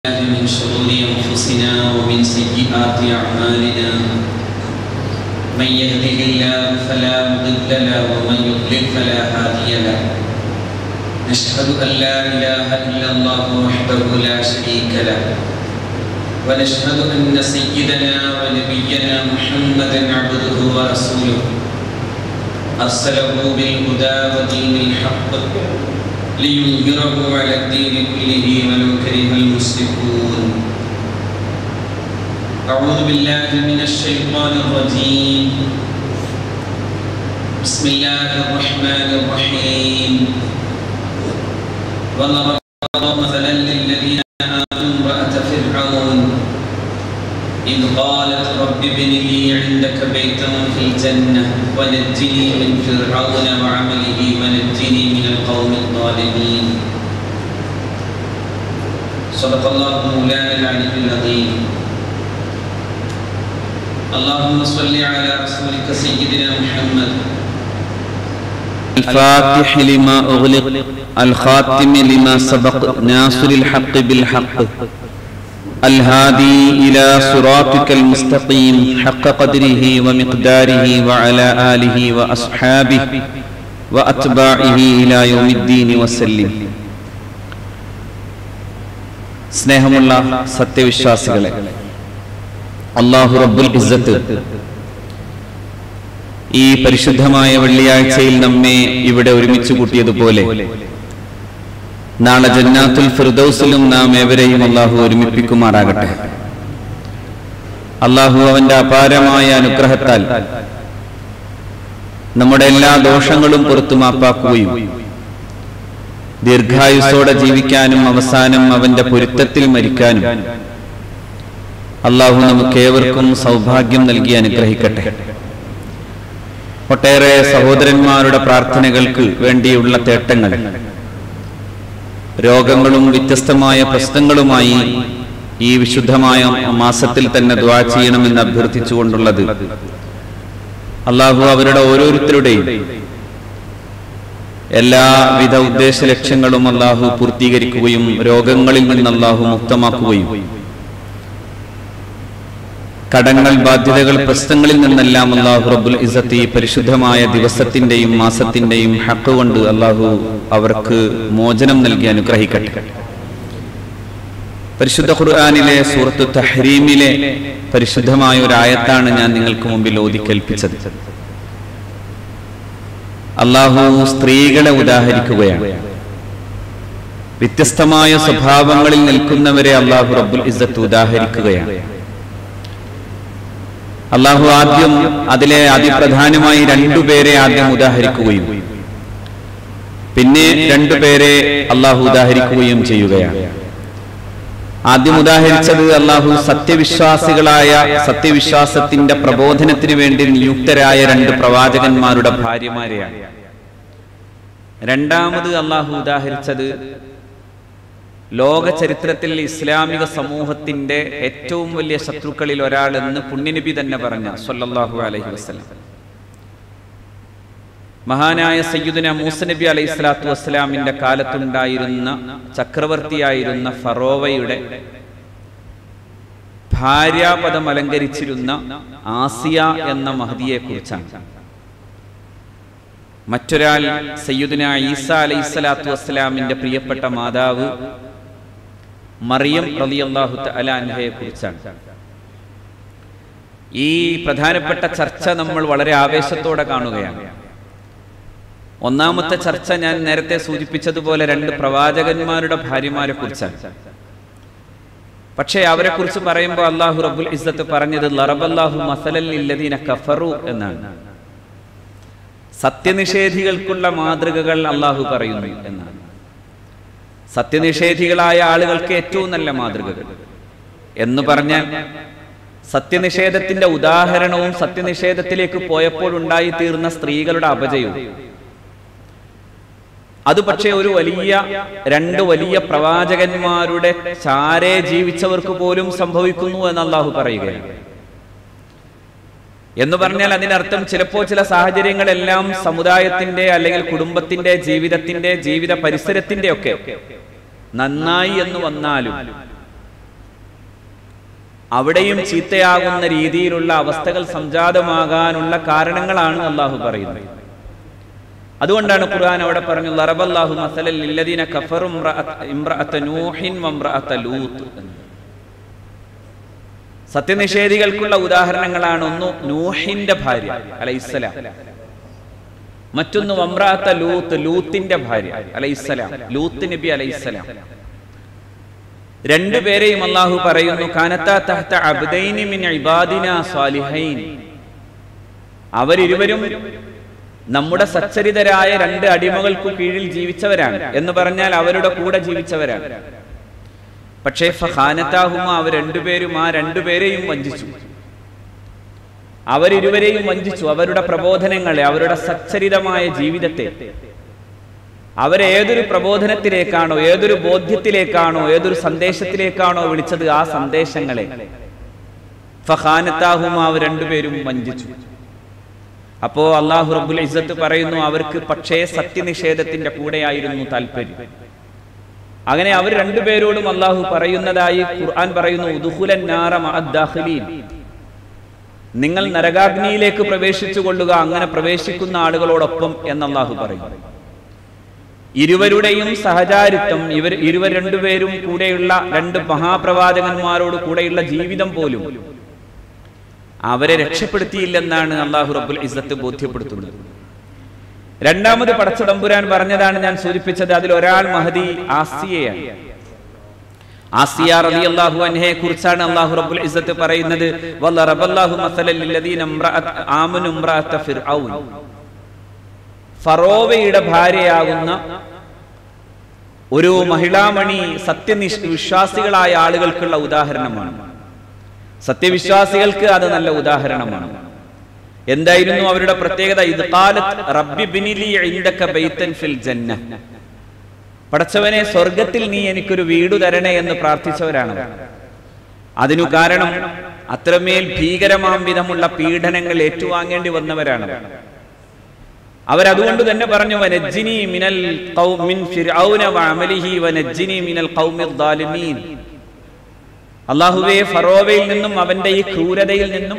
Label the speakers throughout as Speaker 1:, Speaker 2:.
Speaker 1: بالله من شرور أنفسنا ومن سيئات أعمالنا من يهده الله فلا مضل له ومن يضلل فلا هادي له نشهد أن لا إله إلا الله وحده لا شريك له ونشهد أن سيدنا ونبينا محمدا عبده ورسوله أرسله بالهدى ودين الحق ليظهره على الدين كله ولو كره المشركون أعوذ بالله من الشيطان الرجيم بسم الله الرحمن الرحيم وضرب الله مثلا للذين آمنوا امرأة فرعون إذ قالت رب ابن لي عندك بيتا في الجنة ونجني من فرعون وعمله ونجني من القوم الظالمين صدق الله مولانا العلي العظيم اللهم صل على رسولك سيدنا محمد
Speaker 2: الفاتح لما أغلق الخاتم لما سبق ناصر الحق بالحق الهادي إلى صراطك المستقيم حق قدره ومقداره وعلى آله وأصحابه وأتباعه إلى يوم الدين وسلم സ്നേഹമുള്ള സത്യവിശ്വാസികളെ അള്ളാഹു റബ്ബുൽ ഇസ്സത്ത് ഈ പരിശുദ്ധമായ വെള്ളിയാഴ്ചയിൽ നമ്മെ ഇവിടെ ഒരുമിച്ച് കൂട്ടിയതുപോലെ നാളെ ജന്നാത്തുൽ ഫിർദൌസിലും നാം ഏവരെയും അള്ളാഹു ഒരുമിപ്പിക്കുമാറാകട്ടെ അള്ളാഹു അവന്റെ അപാരമായ അനുഗ്രഹത്താൽ നമ്മുടെ എല്ലാ ദോഷങ്ങളും പുറത്തു മാപ്പാക്കുകയും ദീർഘായുസോടെ ജീവിക്കാനും അവസാനം അവന്റെ പൊരുത്തത്തിൽ മരിക്കാനും അള്ളാഹു നമുക്കേവർക്കും സൗഭാഗ്യം നൽകി അനുഗ്രഹിക്കട്ടെ ഒട്ടേറെ സഹോദരന്മാരുടെ പ്രാർത്ഥനകൾക്ക് വേണ്ടിയുള്ള തേട്ടങ്ങൾ രോഗങ്ങളും വ്യത്യസ്തമായ പ്രശ്നങ്ങളുമായി ഈ വിശുദ്ധമായ മാസത്തിൽ തന്നെ ദ്വാ ചെയ്യണമെന്ന് അഭ്യർത്ഥിച്ചുകൊണ്ടുള്ളത് അള്ളാഹു അവരുടെ ഓരോരുത്തരുടെയും എല്ലാവിധ ഉദ്ദേശ ലക്ഷ്യങ്ങളും അള്ളാഹു പൂർത്തീകരിക്കുകയും രോഗങ്ങളിൽ നിന്ന് അള്ളാഹു മുക്തമാക്കുകയും കടങ്ങൾ ബാധ്യതകൾ പ്രശ്നങ്ങളിൽ നിന്നെല്ലാം അള്ളാഹു റബ്ബുൽ ഇസത്ത് ഈ പരിശുദ്ധമായ ദിവസത്തിന്റെയും മാസത്തിന്റെയും ഹക്ക് കൊണ്ട് അള്ളാഹു അവർക്ക് മോചനം നൽകി അനുഗ്രഹിക്കട്ടെ പരിശുദ്ധ ഖുർആാനിലെ സൂറത്തു തഹ്രീമിലെ പരിശുദ്ധമായ ഒരു ആയത്താണ് ഞാൻ നിങ്ങൾക്ക് മുമ്പിൽ ഓതി കേൾപ്പിച്ചത് അള്ളാഹു സ്ത്രീകളെ ഉദാഹരിക്കുകയാണ് വ്യത്യസ്തമായ സ്വഭാവങ്ങളിൽ നിൽക്കുന്നവരെ അള്ളാഹു റബ്ബുൽ ഇസത്ത് ഉദാഹരിക്കുകയാണ് അള്ളാഹു ആദ്യം അതിലെ അതിപ്രധാനമായി രണ്ടുപേരെ ആദ്യം ഉദാഹരിക്കുകയും പിന്നെ രണ്ടുപേരെ അള്ളാഹു ഉദാഹരിക്കുകയും ചെയ്യുകയാണ് ആദ്യം ഉദാഹരിച്ചത് അള്ളാഹു സത്യവിശ്വാസികളായ സത്യവിശ്വാസത്തിന്റെ പ്രബോധനത്തിന് വേണ്ടി നിയുക്തരായ രണ്ട് പ്രവാചകന്മാരുടെ ഭാര്യമാരെയാണ് രണ്ടാമത് അള്ളാഹു ഉദാഹരിച്ചത് ലോക ചരിത്രത്തിൽ ഇസ്ലാമിക സമൂഹത്തിന്റെ ഏറ്റവും വലിയ ശത്രുക്കളിൽ ഒരാൾ എന്ന് പുണ്യനബി തന്നെ പറഞ്ഞ സൊല്ലാഹു അലഹി വസ്ലാം മഹാനായ സയ്യുദിന മൂസനബി അലൈഹി സ്വലാത്തു വസ്സലാമിന്റെ കാലത്തുണ്ടായിരുന്ന ചക്രവർത്തിയായിരുന്ന ഫറോവയുടെ ഭാര്യാപദം അലങ്കരിച്ചിരുന്ന ആസിയ എന്ന മഹതിയെ കുറിച്ചാണ് മറ്റൊരാൾ സയ്യുദിന ഈസ അലൈഹി സ്വലാത്തു വസ്സലാമിന്റെ പ്രിയപ്പെട്ട മാതാവ് മറിയം റളിയല്ലാഹു അലാൻഹയെ കുറിച്ചാണ് ഈ പ്രധാനപ്പെട്ട ചർച്ച നമ്മൾ വളരെ ആവേശത്തോടെ കാണുകയാണ് ഒന്നാമത്തെ ചർച്ച ഞാൻ നേരത്തെ സൂചിപ്പിച്ചതുപോലെ രണ്ട് പ്രവാചകന്മാരുടെ ഭാര്യമാരെ കുറിച്ചാണ് പക്ഷേ അവരെ കുറിച്ച് പറയുമ്പോൾ അള്ളാഹു റബുൽ ഇസ്സത്ത് പറഞ്ഞത് ലറബല്ലാഹു മസലല്ലദീന കഫറു എന്നാണ് സത്യനിഷേധികൾക്കുള്ള മാതൃകകൾ അള്ളാഹു പറയുന്നു എന്നാണ് സത്യനിഷേധികളായ ആളുകൾക്ക് ഏറ്റവും നല്ല മാതൃകകൾ എന്ന് പറഞ്ഞാൽ സത്യനിഷേധത്തിന്റെ ഉദാഹരണവും സത്യനിഷേധത്തിലേക്ക് പോയപ്പോൾ ഉണ്ടായി തീർന്ന സ്ത്രീകളുടെ അപജയവും അത് പക്ഷേ ഒരു വലിയ രണ്ട് വലിയ പ്രവാചകന്മാരുടെ ചാരെ ജീവിച്ചവർക്ക് പോലും സംഭവിക്കുന്നു എന്ന് അള്ളാഹു പറയുകയാണ് എന്ന് പറഞ്ഞാൽ അതിനർത്ഥം ചിലപ്പോൾ ചില സാഹചര്യങ്ങളെല്ലാം സമുദായത്തിന്റെ അല്ലെങ്കിൽ കുടുംബത്തിന്റെ ജീവിതത്തിന്റെ ജീവിത പരിസരത്തിന്റെ ഒക്കെ നന്നായി എന്ന് വന്നാലും അവിടെയും ചീത്തയാകുന്ന രീതിയിലുള്ള അവസ്ഥകൾ സംജാതമാകാനുള്ള കാരണങ്ങളാണ് അള്ളാഹു പറയുന്നത് അതുകൊണ്ടാണ് ഖുർആൻ അവിടെ പറഞ്ഞു ലറബല്ലാഹു മസലൽ ലില്ലദീന കഫറു ഇംറഅത നൂഹിൻ വംറഅത ലൂത്ത് എന്ന്. സത്യനിഷേധികൾക്കുള്ള ഉദാഹരണങ്ങളാണ് ഒന്ന് നൂഹിന്റെ ഭാര്യ അലൈസലാം മറ്റൊന്ന് വമ്രാത്ത ലൂത്ത് ലൂത്തിന്റെ ഭാര്യ അലൈസലാം ലൂത്ത് നബി അലൈസലാം രണ്ടുപേരെയും അള്ളാഹു പറയുന്നു കാനത്താ തഹ്ത അബ്ദൈനി മിൻ ഇബാദിന സാലിഹൈൻ അവരിരുവരും നമ്മുടെ സച്ചരിതരായ രണ്ട് അടിമകൾക്കു കീഴിൽ ജീവിച്ചവരാണ് എന്ന് പറഞ്ഞാൽ അവരുടെ കൂടെ ജീവിച്ചവരാണ് പക്ഷേ ഫഹാനത്താഹുമ അവർ രണ്ടുപേരും ആ രണ്ടുപേരെയും വഞ്ചിച്ചു അവരിരുവരെയും വഞ്ചിച്ചു അവരുടെ പ്രബോധനങ്ങളെ അവരുടെ സച്ചരിതമായ ജീവിതത്തെ അവരെ ഏതൊരു പ്രബോധനത്തിലേക്കാണോ ഏതൊരു ബോധ്യത്തിലേക്കാണോ ഏതൊരു സന്ദേശത്തിലേക്കാണോ വിളിച്ചത് ആ സന്ദേശങ്ങളെ ഫഹാനത്താഹുമ അവർ രണ്ടുപേരും വഞ്ചിച്ചു അപ്പോ അള്ളാഹു റബ്ബുൽ ഇസ്സത്ത് പറയുന്നു അവർക്ക് പക്ഷേ സത്യനിഷേധത്തിന്റെ കൂടെയായിരുന്നു താല്പര്യം അങ്ങനെ അവർ രണ്ടുപേരോടും അള്ളാഹു പറയുന്നതായി ഖുർആൻ പറയുന്നു ഉദുഹുലൻ നാറ മഅദ്ദാഖിലീൻ. നിങ്ങൾ നരകാഗ്നിയിലേക്ക് പ്രവേശിച്ചു കൊള്ളുക അങ്ങനെ പ്രവേശിക്കുന്ന ആളുകളോടൊപ്പം എന്ന് അള്ളാഹു പറയും ഇരുവരുടെയും സഹചാരിത്വം ഇവർ ഇരുവർ രണ്ടുപേരും കൂടെയുള്ള രണ്ട് മഹാപ്രവാചകന്മാരോട് കൂടെയുള്ള ജീവിതം പോലും അവരെ രക്ഷപ്പെടുത്തിയില്ലെന്നാണ് അള്ളാഹു റബ്ബുൽ ഇസ്സത്ത് ബോധ്യപ്പെടുത്തുന്നത് രണ്ടാമത് പടച്ചുടമ്പുരാൻ പറഞ്ഞതാണ് ഞാൻ സൂചിപ്പിച്ചത് അതിൽ ഒരാൾ മഹദി ആസിയയാണ് ആസിയ റളിയല്ലാഹു അൻഹയെ കുറിച്ചാണ് അല്ലാഹു റബ്ബുൽ ഇസ്സത്ത് പറയുന്നത് വല്ലറബല്ലാഹു മസലൽ ലില്ലദീന ഇംറഅത്ത് ആമനു ഇംറഅത്ത ഫിർഔൻ ഫറോവയുടെ ഭാര്യയാകുന്ന ഒരു മഹിളാമണി സത്യനിഷ് വിശ്വാസികളായ ആളുകൾക്കുള്ള ഉദാഹരണമാണ് സത്യവിശ്വാസികൾക്ക് അത് നല്ല ഉദാഹരണമാണ് എന്തായിരുന്നു അവരുടെ പ്രത്യേകത ഇത് കാലത്ത് റബ്ബി ബിനിലി ഇൻദക ബൈത്തൻ ഫിൽ ജന്ന പടച്ചവനെ സ്വർഗത്തിൽ നീ എനിക്കൊരു വീട് തരണേ എന്ന് പ്രാർത്ഥിച്ചവരാണ് അതിനു കാരണം അത്രമേൽ ഭീകരമാം വിധമുള്ള പീഡനങ്ങൾ ഏറ്റുവാങ്ങേണ്ടി വന്നവരാണ് അവരതുകൊണ്ട് തന്നെ പറഞ്ഞു വനജ്ജിനി മിനൽ ഖൗ- മിൻ ഫിർഔന വഅമലിഹി വനജ്ജിനി മിനൽ ഖൗമിൽ ദാലിമീൻ അള്ളാഹുവെ ഫറോവയിൽ നിന്നും അവന്റെ ഈ ക്രൂരതയിൽ നിന്നും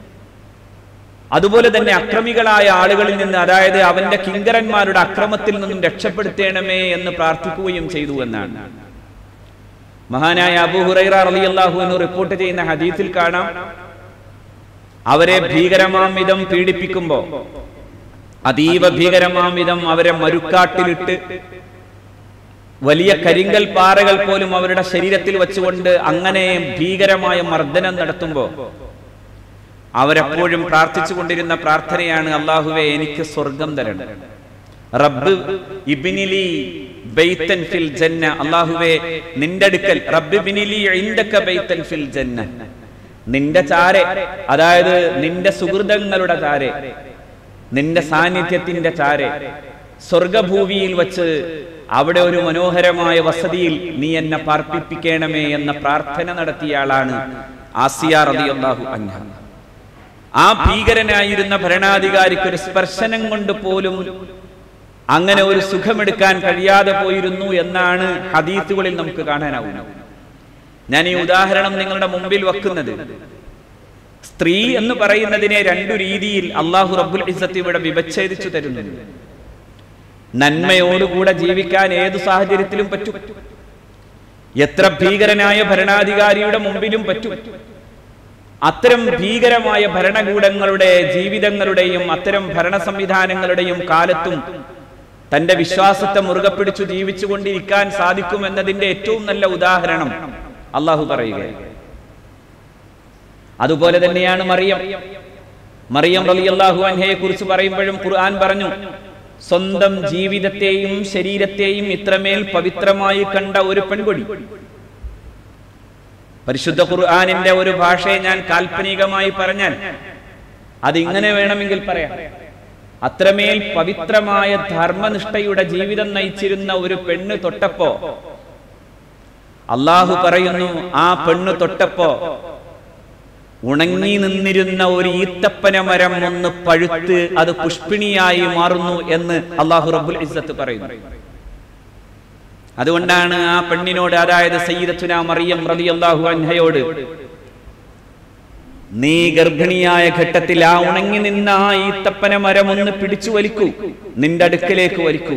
Speaker 2: അതുപോലെ തന്നെ അക്രമികളായ ആളുകളിൽ നിന്ന് അതായത് അവന്റെ കിങ്കരന്മാരുടെ അക്രമത്തിൽ നിന്നും രക്ഷപ്പെടുത്തേണമേ എന്ന് പ്രാർത്ഥിക്കുകയും ചെയ്തു എന്നാണ് മഹാനായ അബൂ ഹുറൈറ റളിയല്ലാഹു എന്ന് റിപ്പോർട്ട് ചെയ്യുന്ന ഹദീസിൽ കാണാം അവരെ ഭീകരമാം വിധം പീഡിപ്പിക്കുമ്പോ അതീവ ഭീകരമാം വിധം അവരെ മരുക്കാട്ടിലിട്ട് വലിയ കരിങ്കൽ പാറകൾ പോലും അവരുടെ ശരീരത്തിൽ വെച്ചുകൊണ്ട് അങ്ങനെ ഭീകരമായ മർദ്ദനം നടത്തുമ്പോ അവരെപ്പോഴും പ്രാർത്ഥിച്ചു കൊണ്ടിരുന്ന പ്രാർത്ഥനയാണ് അള്ളാഹുവെ എനിക്ക് സ്വർഗം തരണം റബ്ബ് ഇബ്നിലി ബൈത്തൻ ഫിൽ ജന്ന അള്ളാഹുവെ നിന്റെ അടുക്കൽ റബ്ബ് ഇബ്നിലി ഇൻദക ബൈത്തൻ ഫിൽ ജന്ന നിന്റെ ചാരെ അതായത് നിന്റെ സുഹൃതങ്ങളുടെ ചാരെ നിന്റെ സാന്നിധ്യത്തിന്റെ ചാരെ സ്വർഗഭൂമിയിൽ വച്ച് അവിടെ ഒരു മനോഹരമായ വസതിയിൽ നീ എന്നെ പാർപ്പിപ്പിക്കണമേ എന്ന പ്രാർത്ഥന നടത്തിയ ആളാണ് ആസിയ റളിയല്ലാഹു അൻഹ ആ ഭീകരനായിരുന്ന ഭരണാധികാരിക്ക് ഒരു സ്പർശനം കൊണ്ട് പോലും അങ്ങനെ ഒരു സുഖമെടുക്കാൻ കഴിയാതെ പോയിരുന്നു എന്നാണ് ഹദീസുകളിൽ നമുക്ക് കാണാനാവുന്നത് ഞാൻ ഈ ഉദാഹരണം നിങ്ങളുടെ മുമ്പിൽ വെക്കുന്നത് സ്ത്രീ എന്ന് പറയുന്നതിനെ രണ്ടു രീതിയിൽ അള്ളാഹു റബ്ബുൽ ഇസ്സത്ത് ഇവിടെ വിവച്ഛേദിച്ചു തരുന്നുണ്ട് നന്മയോടുകൂടെ ജീവിക്കാൻ ഏതു സാഹചര്യത്തിലും പറ്റും എത്ര ഭീകരനായ ഭരണാധികാരിയുടെ മുമ്പിലും പറ്റും അത്തരം ഭീകരമായ ഭരണകൂടങ്ങളുടെ ജീവിതങ്ങളുടെയും അത്തരം ഭരണ സംവിധാനങ്ങളുടെയും കാലത്തും തന്റെ വിശ്വാസത്തെ മുറുകെ പിടിച്ചു ജീവിച്ചുകൊണ്ടിരിക്കാൻ സാധിക്കുമെന്നതിന്റെ ഏറ്റവും നല്ല ഉദാഹരണം അള്ളാഹു പറയുകയാണ് അതുപോലെ തന്നെയാണ് മറിയം മറിയം റളിയല്ലാഹു അൻഹയെ കുറിച്ച് പറയുമ്പോഴും ഖുർആൻ പറഞ്ഞു സ്വന്തം ജീവിതത്തെയും ശരീരത്തെയും ഇത്രമേൽ പവിത്രമായി കണ്ട ഒരു പെൺകൊടി പരിശുദ്ധ ഖുർആാനിന്റെ ഒരു ഭാഷയെ ഞാൻ കാൽപ്പനികമായി പറഞ്ഞാൽ അതിങ്ങനെ വേണമെങ്കിൽ പറയാം അത്രമേൽ പവിത്രമായ ധർമ്മനിഷ്ഠയുടെ ജീവിതം നയിച്ചിരുന്ന ഒരു പെണ്ണ് തൊട്ടപ്പോ അള്ളാഹു പറയുന്നു ആ പെണ്ണ് തൊട്ടപ്പോ ഉണങ്ങി നിന്നിരുന്ന ഒരു ഈത്തപ്പന മരം ഒന്ന് പഴുത്ത് അത് പുഷ്പിണിയായി മാറുന്നു എന്ന് അള്ളാഹു റബ്ബുൽ ഇസ്സത്ത് പറയുന്നു അതുകൊണ്ടാണ് ആ പെണ്ണിനോട് അതായത് സയ്യിദത്തുന മറിയം റളിയല്ലാഹു അൻഹയോട് നീ ഗർഭിണിയായ ഘട്ടത്തിൽ ആ ഉണങ്ങി നിന്ന ആ ഈത്തപ്പന മരം ഒന്ന് പിടിച്ചു വലിക്കൂ നിന്റെ അടുക്കലേക്ക് വലിക്കൂ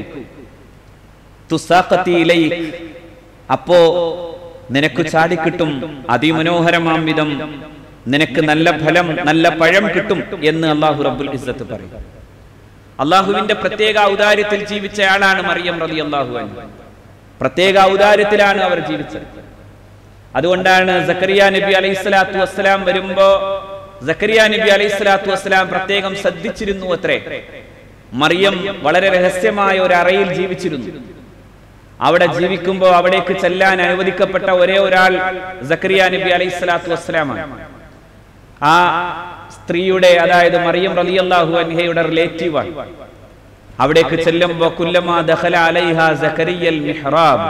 Speaker 2: തുസാഖത്തി ഇലൈക്. അപ്പോ നിനക്ക് ചാടിക്കിട്ടും അതിമനോഹരമാം വിധം നിനക്ക് നല്ല ഫലം നല്ല പഴം കിട്ടും എന്ന് അള്ളാഹു റബ്ബുൽ ഇസ്സത്ത് പറയും അള്ളാഹുവിന്റെ പ്രത്യേക ഔദാര്യത്തിൽ ജീവിച്ച ആളാണ് മറിയം റതി അള്ളാഹു പ്രത്യേക ഔദാര്യത്തിലാണ് അവർ ജീവിച്ചത് അതുകൊണ്ടാണ് സക്കരിയ നബി അലൈഹി സ്വലാത്തു വസ്സലാം വരുമ്പോ സക്കരിയ നബി അലൈഹി സ്വലാത്തു വസ്സലാം പ്രത്യേകം ശ്രദ്ധിച്ചിരുന്നു അത്രേ മറിയം വളരെ രഹസ്യമായ ഒരു അറയിൽ ജീവിച്ചിരുന്നു അവിടെ ജീവിക്കുമ്പോൾ അവിടേക്ക് ചെല്ലാൻ അനുവദിക്കപ്പെട്ട ഒരേ ഒരാൾ സക്കരിയ നബി അലൈഹി സ്വലാത്തു വസ്സലാമാണ് ആ സ്ത്രീയുടെ അതായത് മറിയം റളിയല്ലാഹു അൻഹയുടെ റിലേറ്റീവാണ് അവിടേക്ക് ചെല്ലുമ്പോ കുല്ലമാ ദഖല അലൈഹ സക്കരിയൽ മിഹ്റാബ്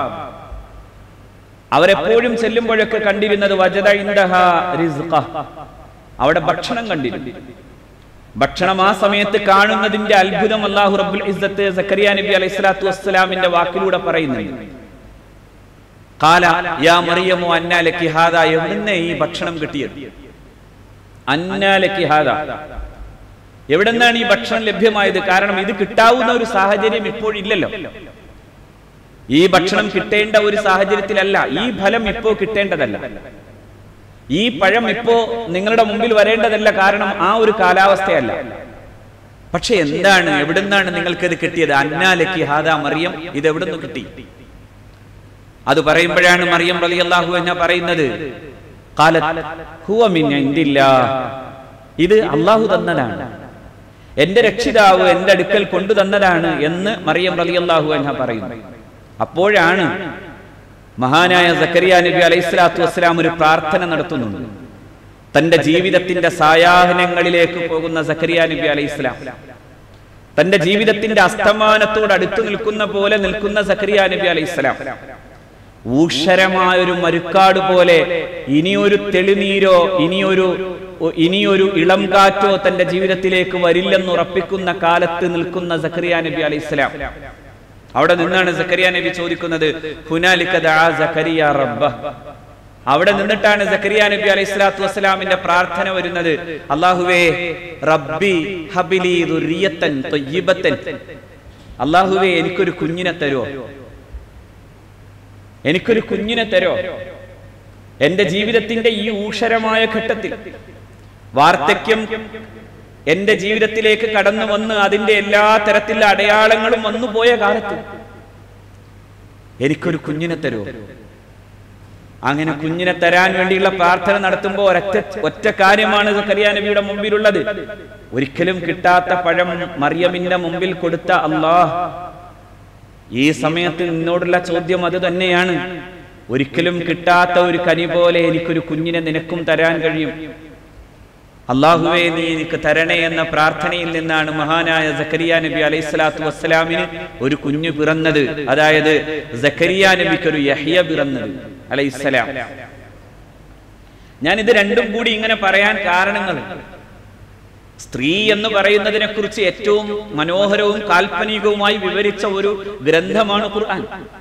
Speaker 2: അവരെപ്പോഴും ചെല്ലുമ്പോഴൊക്കെ കണ്ടിരുന്നത് വജദ ഇൻദഹ റിസ്ഖ അവിടെ ഭക്ഷണം കണ്ടിരുന്നു ഭക്ഷണം ആ സമയത്ത് കാണുന്നതിന്റെ അത്ഭുതം അല്ലാഹു റബ്ബുൽ ഇസ്സത്ത് സക്കരിയ നബി അലൈഹി സ്വലാത്തു വസ്സലാമിന്റെ വാക്കിലൂടെ പറയുന്നുണ്ട് കാല യാ മറിയമോ അന്നാലക്കി ഹാദ എവിടുന്ന് ഈ ഭക്ഷണം കിട്ടിയത് അന്നാലക്കി ഹാദ എവിടെന്നാണ് ഈ ഭക്ഷണം ലഭ്യമായത് കാരണം ഇത് കിട്ടാവുന്ന ഒരു സാഹചര്യം ഇപ്പോഴില്ലല്ലോ ഈ ഭക്ഷണം കിട്ടേണ്ട ഒരു സാഹചര്യത്തിലല്ല ഈ ഫലം ഇപ്പോ കിട്ടേണ്ടതല്ല ഈ പഴം ഇപ്പോ നിങ്ങളുടെ മുമ്പിൽ വരേണ്ടതല്ല കാരണം ആ ഒരു കാലാവസ്ഥയല്ല പക്ഷെ എന്താണ് എവിടുന്നാണ് നിങ്ങൾക്കിത് കിട്ടിയത് അന്നാലക്കി ഹാദാ മറിയം ഇത് എവിടുന്ന് കിട്ടി അത് പറയുമ്പോഴാണ് മറിയം റളിയല്ലാഹു അൻഹ പറയുന്നത് ഖാലത് ഹുവ മിൻ ഇൻദില്ലാ ഇത് അള്ളാഹു തന്നതാണ് എന്റെ രക്ഷിതാവ് എന്റെ അടുക്കൽ കൊണ്ടു തന്നതാണ് എന്ന് മറിയം റളിയല്ലാഹു അൻഹ പറയുന്നു അപ്പോഴാണ് മഹാനായ സക്കരിയ നബി അലൈഹി സ്വലാത്തു വസ്സലാം ഒരു പ്രാർത്ഥന നടത്തുന്നുണ്ട് തന്റെ ജീവിതത്തിന്റെ സായാഹ്നങ്ങളിലേക്ക് പോകുന്ന സക്കരിയ നബി അലൈഹി സ്വലാം തന്റെ ജീവിതത്തിന്റെ അസ്തമാനത്തോട് അടുത്തു നിൽക്കുന്ന പോലെ നിൽക്കുന്ന സക്കരിയ നബി അലൈഹി സ്വലാം ഊഷരമായൊരു മരുക്കാട് പോലെ ഇനിയൊരു തെളിനീരോ ഇനിയൊരു ഇനിയൊരു ഇളം കാറ്റോ തന്റെ ജീവിതത്തിലേക്ക് വരില്ലെന്ന് ഉറപ്പിക്കുന്ന കാലത്ത് നിൽക്കുന്ന സക്കരിയ നബി അലൈഹി സ്വലാം അവിടെ നിന്നാണ് സക്കരിയ നബി ചോദിക്കുന്നത് ഹുനാലിക ദഅ സക്കരിയ റബ്ബ അവിടെ നിന്നിട്ടാണ് സക്കരിയ നബി അലൈഹി സ്വലാത്തു വസ്സലാമിന്റെ പ്രാർത്ഥന വരുന്നത് അള്ളാഹുവേ റബ്ബി ഹബിലി ദുർരിയത്തൻ ത്വയ്യിബത്തൻ അള്ളാഹുവേ എനിക്കൊരു കുഞ്ഞിനെ തരുമോ എനിക്കൊരു കുഞ്ഞിനെ തരോ എന്റെ ജീവിതത്തിന്റെ ഈ ഊഷരമായ ഘട്ടത്തിൽ വാർദ്ധക്യം എന്റെ ജീവിതത്തിലേക്ക് കടന്നു വന്ന് അതിന്റെ എല്ലാ തരത്തിലുള്ള അടയാളങ്ങളും വന്നുപോയ കാലത്ത് എനിക്കൊരു കുഞ്ഞിനെ തരുമോ അങ്ങനെ കുഞ്ഞിനെ തരാൻ വേണ്ടിയുള്ള പ്രാർത്ഥന നടത്തുമ്പോൾ ഒരൊറ്റ ഒറ്റ കാര്യമാണ് സക്കരിയ നബിയുടെ മുമ്പിലുള്ളത് ഒരിക്കലും കിട്ടാത്ത പഴം മറിയമിന്റെ മുമ്പിൽ കൊടുത്ത അള്ളാഹ് ഈ സമയത്ത് നിന്നോടുള്ള ചോദ്യം അത് തന്നെയാണ് ഒരിക്കലും കിട്ടാത്ത ഒരു കനി പോലെ എനിക്കൊരു കുഞ്ഞിനെ നിനക്കും തരാൻ കഴിയും അള്ളാഹുവെ നീ എനിക്ക് തരണേ എന്ന പ്രാർത്ഥനയിൽ നിന്നാണ് മഹാനായ സക്കരിയ നബി അലൈഹി സ്വലാത്തു വസ്സലാമിന് ഒരു കുഞ്ഞു പിറന്നത് അതായത് സക്കരിയ നബിക്ക് ഒരു യഹ്യ പിറന്നത് അലൈഹിസ്സലാം ഞാൻ ഇത് രണ്ടും കൂടി ഇങ്ങനെ പറയാൻ കാരണങ്ങൾ സ്ത്രീ എന്ന് പറയുന്നതിനെ കുറിച്ച് ഏറ്റവും മനോഹരവും കാൽപ്പനികവുമായി വിവരിച്ച ഒരു ഗ്രന്ഥമാണ് ഖുർആൻ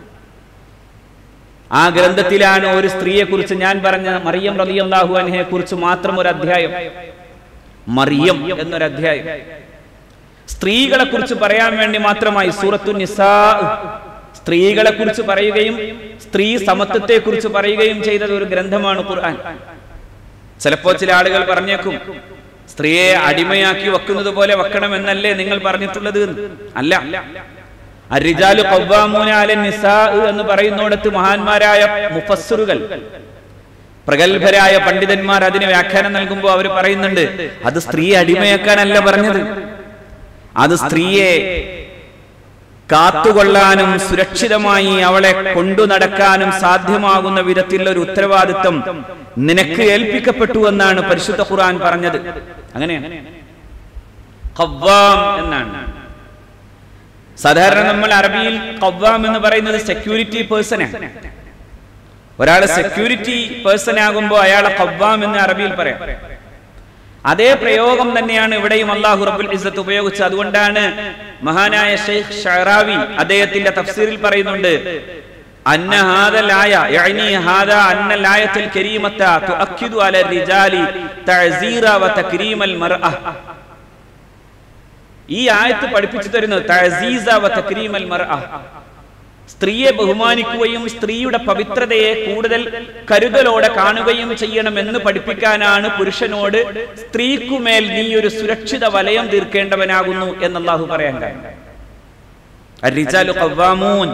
Speaker 2: ആ ഗ്രന്ഥത്തിലാണ് ഒരു സ്ത്രീയെ കുറിച്ച് ഞാൻ പറഞ്ഞ മറിയം റളിയല്ലാഹു അൻഹയെ കുറിച്ച് മാത്രം ഒരു അധ്യായം മറിയം എന്നൊരു അധ്യായം സ്ത്രീകളെ കുറിച്ച് പറയാൻ വേണ്ടി മാത്രമായി സൂറത്തു നിസാ സ്ത്രീകളെ കുറിച്ച് പറയുകയും സ്ത്രീ സമത്വത്തെ കുറിച്ച് പറയുകയും ചെയ്തത് ഒരു ഗ്രന്ഥമാണ് ഖുർആൻ ചിലപ്പോ ചില ആളുകൾ പറഞ്ഞേക്കും സ്ത്രീയെ അടിമയാക്കി വെക്കുന്നത് പോലെ വെക്കണമെന്നല്ലേ നിങ്ങൾ പറഞ്ഞിട്ടുള്ളത് എന്ന്? അല്ല അരിജാലു ഖവ്വാമൂന അലൻ നിസാ എന്ന് പറയുന്നിടത്ത് മഹാന്മാരായ മുഫസ്സറുകൾ പ്രഗത്ഭരായ പണ്ഡിതന്മാർ അതിന് വ്യാഖ്യാനം നൽകുമ്പോൾ അവർ പറയുന്നുണ്ട് അത് സ്ത്രീയെ അടിമയാക്കാനല്ല പറഞ്ഞത് അത് സ്ത്രീയെ കാത്തുകൊള്ളാനും സുരക്ഷിതമായി അവളെ കൊണ്ടു നടക്കാനും സാധ്യമാകുന്ന വിധത്തിലുള്ള ഒരു ഉത്തരവാദിത്വം നിനക്ക് ഏൽപ്പിക്കപ്പെട്ടു എന്നാണ് പരിശുദ്ധ ഖുർആൻ പറഞ്ഞത് അങ്ങനെയാണ് ഖവ്വാം എന്നാണ് സാധാരണ നമ്മൾ അറബിയിൽ ഖവ്വാം എന്ന് പറയുന്നത് സെക്യൂരിറ്റി പേഴ്സണാണ് ഒരാൾ സെക്യൂരിറ്റി പേഴ്സൺ ആകുമ്പോൾ അയാളെ ഖവ്വാം എന്ന് അറബിയിൽ പറയാം അതേ പ്രയോഗം തന്നെയാണ് ഇവിടെയും അള്ളാഹു റബ്ബുൽ ഇസ്സത്ത് ഉപയോഗിച്ചത് അതുകൊണ്ടാണ് മഹാനായ ഷെയ്ഖ് ഷറാവി അദ്ദേഹത്തിന്റെ തഫ്സീറിൽ പറയുന്നുണ്ട് أن هذا الآية يعني هذا أن الآية الكريمة تؤكد على الرجال تعزير وتكريم المرأة ഈ ആയത്ത് പഠിപ്പിച്ചു തരുന്നത് തഅസീസ വ തക്രീമൽ മർഅ സ്ത്രീയെ ബഹുമാനിക്കുകയും സ്ത്രീയുടെ പവിത്രതയെ കൂടുതൽ കരുതലോടെ കാണുകയും ചെയ്യണമെന്ന് പഠിപ്പിക്കാനാണ് പുരുഷനോട് സ്ത്രീക്കുമേൽ നീ ഒരു സുരക്ഷിത വലയം തീർക്കേണ്ടവനാകുന്നു എന്ന് അള്ളാഹു പറയാൻ കാരണം الرجال قوامون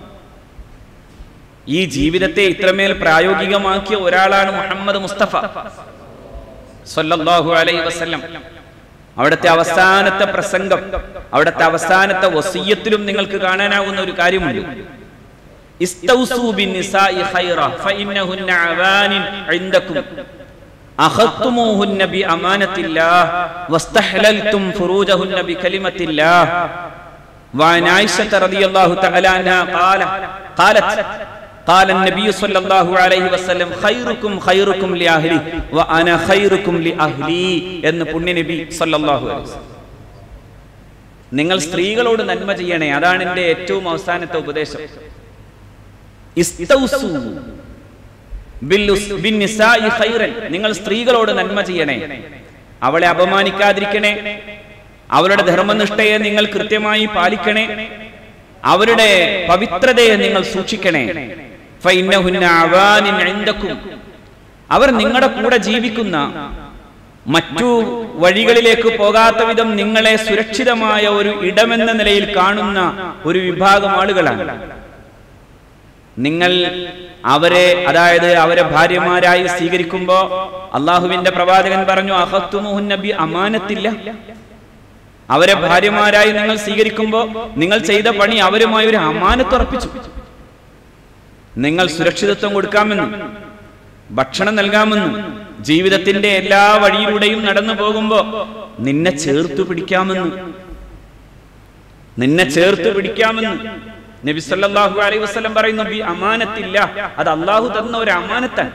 Speaker 2: ഈ ജീവിതത്തെ ഇത്രമേൽ പ്രായോഗികമാക്കിയ ഒരാളാണ് മുഹമ്മദ് മുസ്തഫ സല്ലല്ലാഹു അലൈഹി വസല്ലം അവിടുത്തെ അവസാനത്തെ പ്രസംഗം അവിടുത്തെ അവസാനത്തെ വസീയത്തിലും നിങ്ങൾക്ക് കാണാനാവുന്ന ഒരു കാര്യമുണ്ട് ഇസ്തൗസൂ ബിന്നിസാഇ ഖൈറ ഫഇന്നഹുന്ന അവാനിൻ ഇൻദകും അഖത്തുമൂഹുന്ന ബിഅമാനത്തില്ലാഹ് വസ്തഹലൽതും ഫുറൂജഹുന്ന ബികലിമത്തില്ലാഹ് وعن عائشة رضي الله تعالى عنها قال قالت قال النبي صلى الله عليه وسلم خيركم خيركم لأهلي وأنا خيركم لأهلي എന്ന് പുണ്യ നബി സല്ലല്ലാഹു അലൈഹി വസല്ലം നിങ്ങൾ സ്ത്രീകളോട് നന്മ ചെയ്യണേ അതാണ് എൻ്റെ ഏറ്റവും അവസാനത്തെ ഉപദേശം ഇസ്തൗസു ബില്ലുസ് ബിന്നിസാഇ ഖൈറൻ നിങ്ങൾ സ്ത്രീകളോട് നന്മ ചെയ്യണേ അവളെ അപമാനിക്കാതിരിക്കണേ അവരുടെ ധർമ്മനിഷ്ഠയെ നിങ്ങൾ കൃത്യമായി പാലിക്കണേ അവരുടെ പവിത്രതയെ നിങ്ങൾ സൂക്ഷിക്കണേ ഫൈന്നഹുന്ന അവാനിൻ ഇൻദക്കും. അവർ നിങ്ങളുടെ കൂടെ ജീവിക്കുന്ന മറ്റു വഴികളിലേക്ക് പോകാത്ത വിധം നിങ്ങളെ സുരക്ഷിതമായ ഒരു ഇടമെന്ന നിലയിൽ കാണുന്ന ഒരു വിഭാഗം ആളുകളാണ് നിങ്ങൾ അവരെ അതായത് അവരെ ഭാര്യമാരായി സ്വീകരിക്കുമ്പോ അള്ളാഹുവിന്റെ പ്രവാചകൻ പറഞ്ഞു അഹത്തുമുഹുൻ നബി അമാനത്തില്ല അവരെ ഭാര്യമാരായി നിങ്ങൾ സ്വീകരിക്കുമ്പോൾ നിങ്ങൾ ചെയ്ത പണി അവരുമായി ഒരു അമാനത്തുറപ്പിച്ചു നിങ്ങൾ സുരക്ഷിതത്വം കൊടുക്കാമെന്നും ഭക്ഷണം നൽകാമെന്നും ജീവിതത്തിന്റെ എല്ലാ വഴിയിലൂടെയും നടന്നു പോകുമ്പോ നിന്നെ ചേർത്തു പിടിക്കാമെന്നും നിന്നെ ചേർത്ത് പിടിക്കാമെന്ന് നബി സല്ലല്ലാഹു അലൈഹി വസല്ലം പറയുന്നു ബി അമാനത്തില്ല അത് അള്ളാഹു തന്ന ഒരു അമാനത്താണ്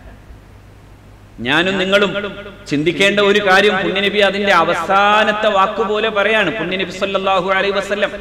Speaker 2: ഞാനും നിങ്ങളും ചിന്തിക്കേണ്ട ഒരു കാര്യം പുണ്യനബി അതിന്റെ അവസാനത്തെ വാക്കുപോലെ പറയാണ് പുണ്യനബി സല്ലല്ലാഹു അലൈഹി വസല്ലം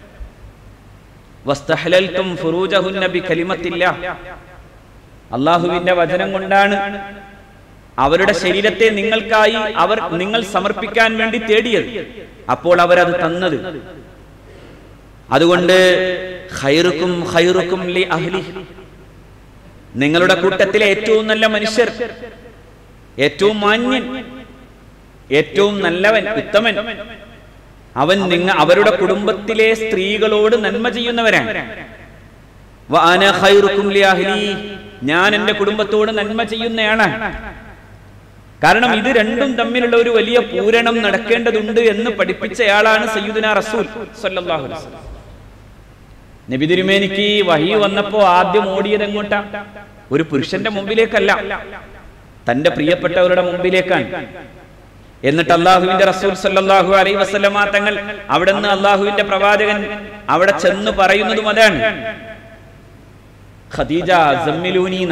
Speaker 2: വസ്തഹലൽതും ഫുറൂജഹുന്ന ബികലിമത്തില്ല അള്ളാഹുവിന്റെ വചനം കൊണ്ടാണ് അവരുടെ ശരീരത്തെ നിങ്ങൾക്കായി അവർ നിങ്ങൾ സമർപ്പിക്കാൻ വേണ്ടി തേടിയത് അപ്പോൾ അവരത് തന്നത് അതുകൊണ്ട് ഖൈറുക്കും ഖൈറുക്കും ലി അഹ്ലി നിങ്ങളുടെ കൂട്ടത്തിലെ ഏറ്റവും നല്ല മനുഷ്യർ ഏറ്റവും മാന്യൻ ഏറ്റവും നല്ലവൻ ഉത്തമൻ അവൻ നിങ്ങ അവരുടെ കുടുംബത്തിലെ സ്ത്രീകളോട് നന്മ ചെയ്യുന്നവരാണ് വഅന ഖൈറുക്കും ലി അഹ്ലി ഞാൻ എന്റെ കുടുംബത്തോട് നന്മ ചെയ്യുന്നയാളാണ് കാരണം ഇത് രണ്ടും തമ്മിലുള്ള ഒരു വലിയ പൂരണം നടക്കേണ്ടതുണ്ട് എന്ന് പഠിപ്പിച്ചയാളാണ് സയ്യിദുന റസൂൽ സല്ലല്ലാഹു അലൈഹി വസല്ലം നബി തിരുമേനിക്ക് വഹി വന്നപ്പോ ആദ്യം ഓടിയത് എങ്ങോട്ടാ ഒരു പുരുഷന്റെ മുമ്പിലേക്കല്ല തന്റെ പ്രിയപ്പെട്ടവരുടെ മുമ്പിലേക്കാണ് എന്നിട്ട് അള്ളാഹുവിന്റെ റസൂൽ സല്ലല്ലാഹു അലൈഹി വസല്ലമ തങ്ങൾ അവിടെ നിന്ന് അള്ളാഹുവിന്റെ പ്രവാചകൻ അവിടെ ചെന്ന് പറയുന്നതും അതാണ് ഖദീജ സമ്മിലൂനീന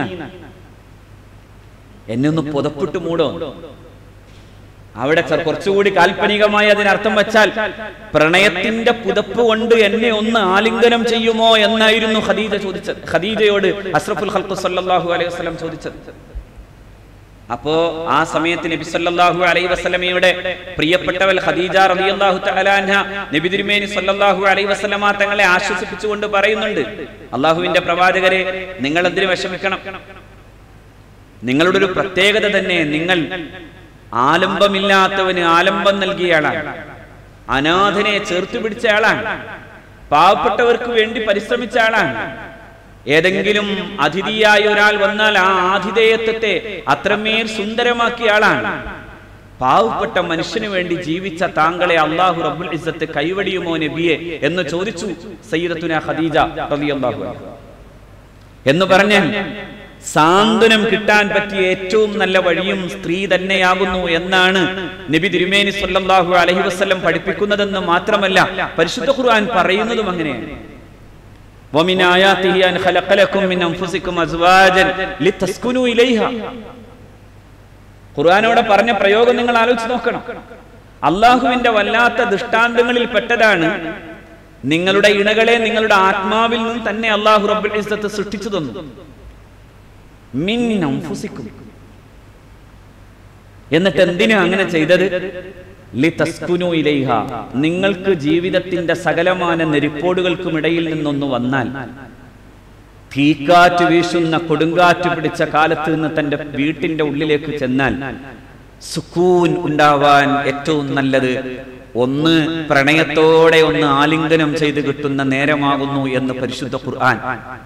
Speaker 2: എന്നെ ഒന്ന് പുതപ്പിട്ട് മൂടോ അവിടെ ച- കുറച്ചുകൂടി കാൽപ്പനികമായി അതിനർത്ഥം വെച്ചാൽ പ്രണയത്തിന്റെ പുതപ്പ് കൊണ്ട് എന്നെ ഒന്ന് ആലിംഗനം ചെയ്യുമോ എന്നായിരുന്നു ഖദീജ ചോദിച്ചത് ഖദീജയോട് അഷ്റഫുൽ ഖൽഖു സല്ലല്ലാഹു അലൈഹി വസല്ലം ചോദിച്ചത് അപ്പോ ആ സമയത്ത് നബി സല്ലല്ലാഹു അലൈഹി വസല്ലമയുടെ പ്രിയപ്പെട്ടവൾ ഖദീജ റളിയല്ലാഹു തആല അൻഹ നബി തിരുമേനി സല്ലല്ലാഹു അലൈഹി വസല്ലമ തങ്ങളെ ആശ്വസിപ്പിച്ചുകൊണ്ട് പറയുന്നുണ്ട് അള്ളാഹുവിന്റെ പ്രവാചകരെ നിങ്ങൾ എന്തിനു വിഷമിക്കണം നിങ്ങളുടെ ഒരു പ്രത്യേകത തന്നെ നിങ്ങൾ ആലംബമില്ലാത്തവന് ആലംബം നൽകിയ ആളാണ് അനാഥനെ ചേർത്ത് പിടിച്ച ആളാണ് പാവപ്പെട്ടവർക്ക് വേണ്ടി പരിശ്രമിച്ച ആളാണ് ഏതെങ്കിലും അതിഥിയായ ഒരാൾ വന്നാൽ ആ ആതിഥേയത്വത്തെ അത്രമേൽ സുന്ദരമാക്കിയ ആളാണ് പാവപ്പെട്ട മനുഷ്യന് വേണ്ടി ജീവിച്ച താങ്കളെ അള്ളാഹു റബ്ബുൽ ഇസ്സത്ത് കൈവടിയുമോ നബിയെ എന്ന് ചോദിച്ചു സയ്യിദത്തുന ഖദീജ റളിയല്ലാഹു അൻഹ എന്ന് പറഞ്ഞ് സാന്ത്വനം കിട്ടാൻ പറ്റിയ ഏറ്റവും നല്ല വഴിയും സ്ത്രീ തന്നെയാകുന്നു എന്നാണ് നബി തിരുമേനി സല്ലല്ലാഹു അലൈഹി വസല്ലം പഠിപ്പിക്കുന്നതെന്ന് മാത്രമല്ല പരിശുദ്ധ ഖുർആൻ പറയുന്നതും അങ്ങനെയാണ് ومن آياته أن خلق لكم من أنفسكم أزواجا لتسكنوا إليها ഖുർആനോടെ പറഞ്ഞ പ്രയോഗം നിങ്ങൾ ആലോചിച്ച് നോക്കണം അള്ളാഹുവിന്റെ വല്ലാത്ത ദൃഷ്ടാന്തങ്ങളിൽ പെട്ടതാണ് നിങ്ങളുടെ ഇണകളെ നിങ്ങളുടെ ആത്മാവിൽ നിന്ന് തന്നെ അള്ളാഹു റബ്ബുൽ ഇസ്സത്ത് സൃഷ്ടിച്ചു തന്നു മിൻ അൻഫുസിക്കും എന്നിട്ട് എന്തിനാ അങ്ങനെ ചെയ്തത് ലിതസ്കുനു ഇലൈഹ നിങ്ങൾക്ക് ജീവിതത്തിന്റെ സകലമാന നെരിപ്പോടുകൾക്കും ഇടയിൽ നിന്നൊന്ന് വന്നാൽ തീക്കാറ്റ് വീശുന്ന കൊടുങ്കാറ്റ് പിടിച്ച കാലത്ത് നിന്ന് തന്റെ വീട്ടിന്റെ ഉള്ളിലേക്ക് ചെന്നാൽ സുക്കൂൻ ഉണ്ടാവാൻ ഏറ്റവും നല്ലത് ഒന്ന് പ്രണയത്തോടെ ഒന്ന് ആലിംഗനം ചെയ്ത് കിട്ടുന്ന നേരമാകുന്നു എന്ന് പരിശുദ്ധ ഖുർആൻ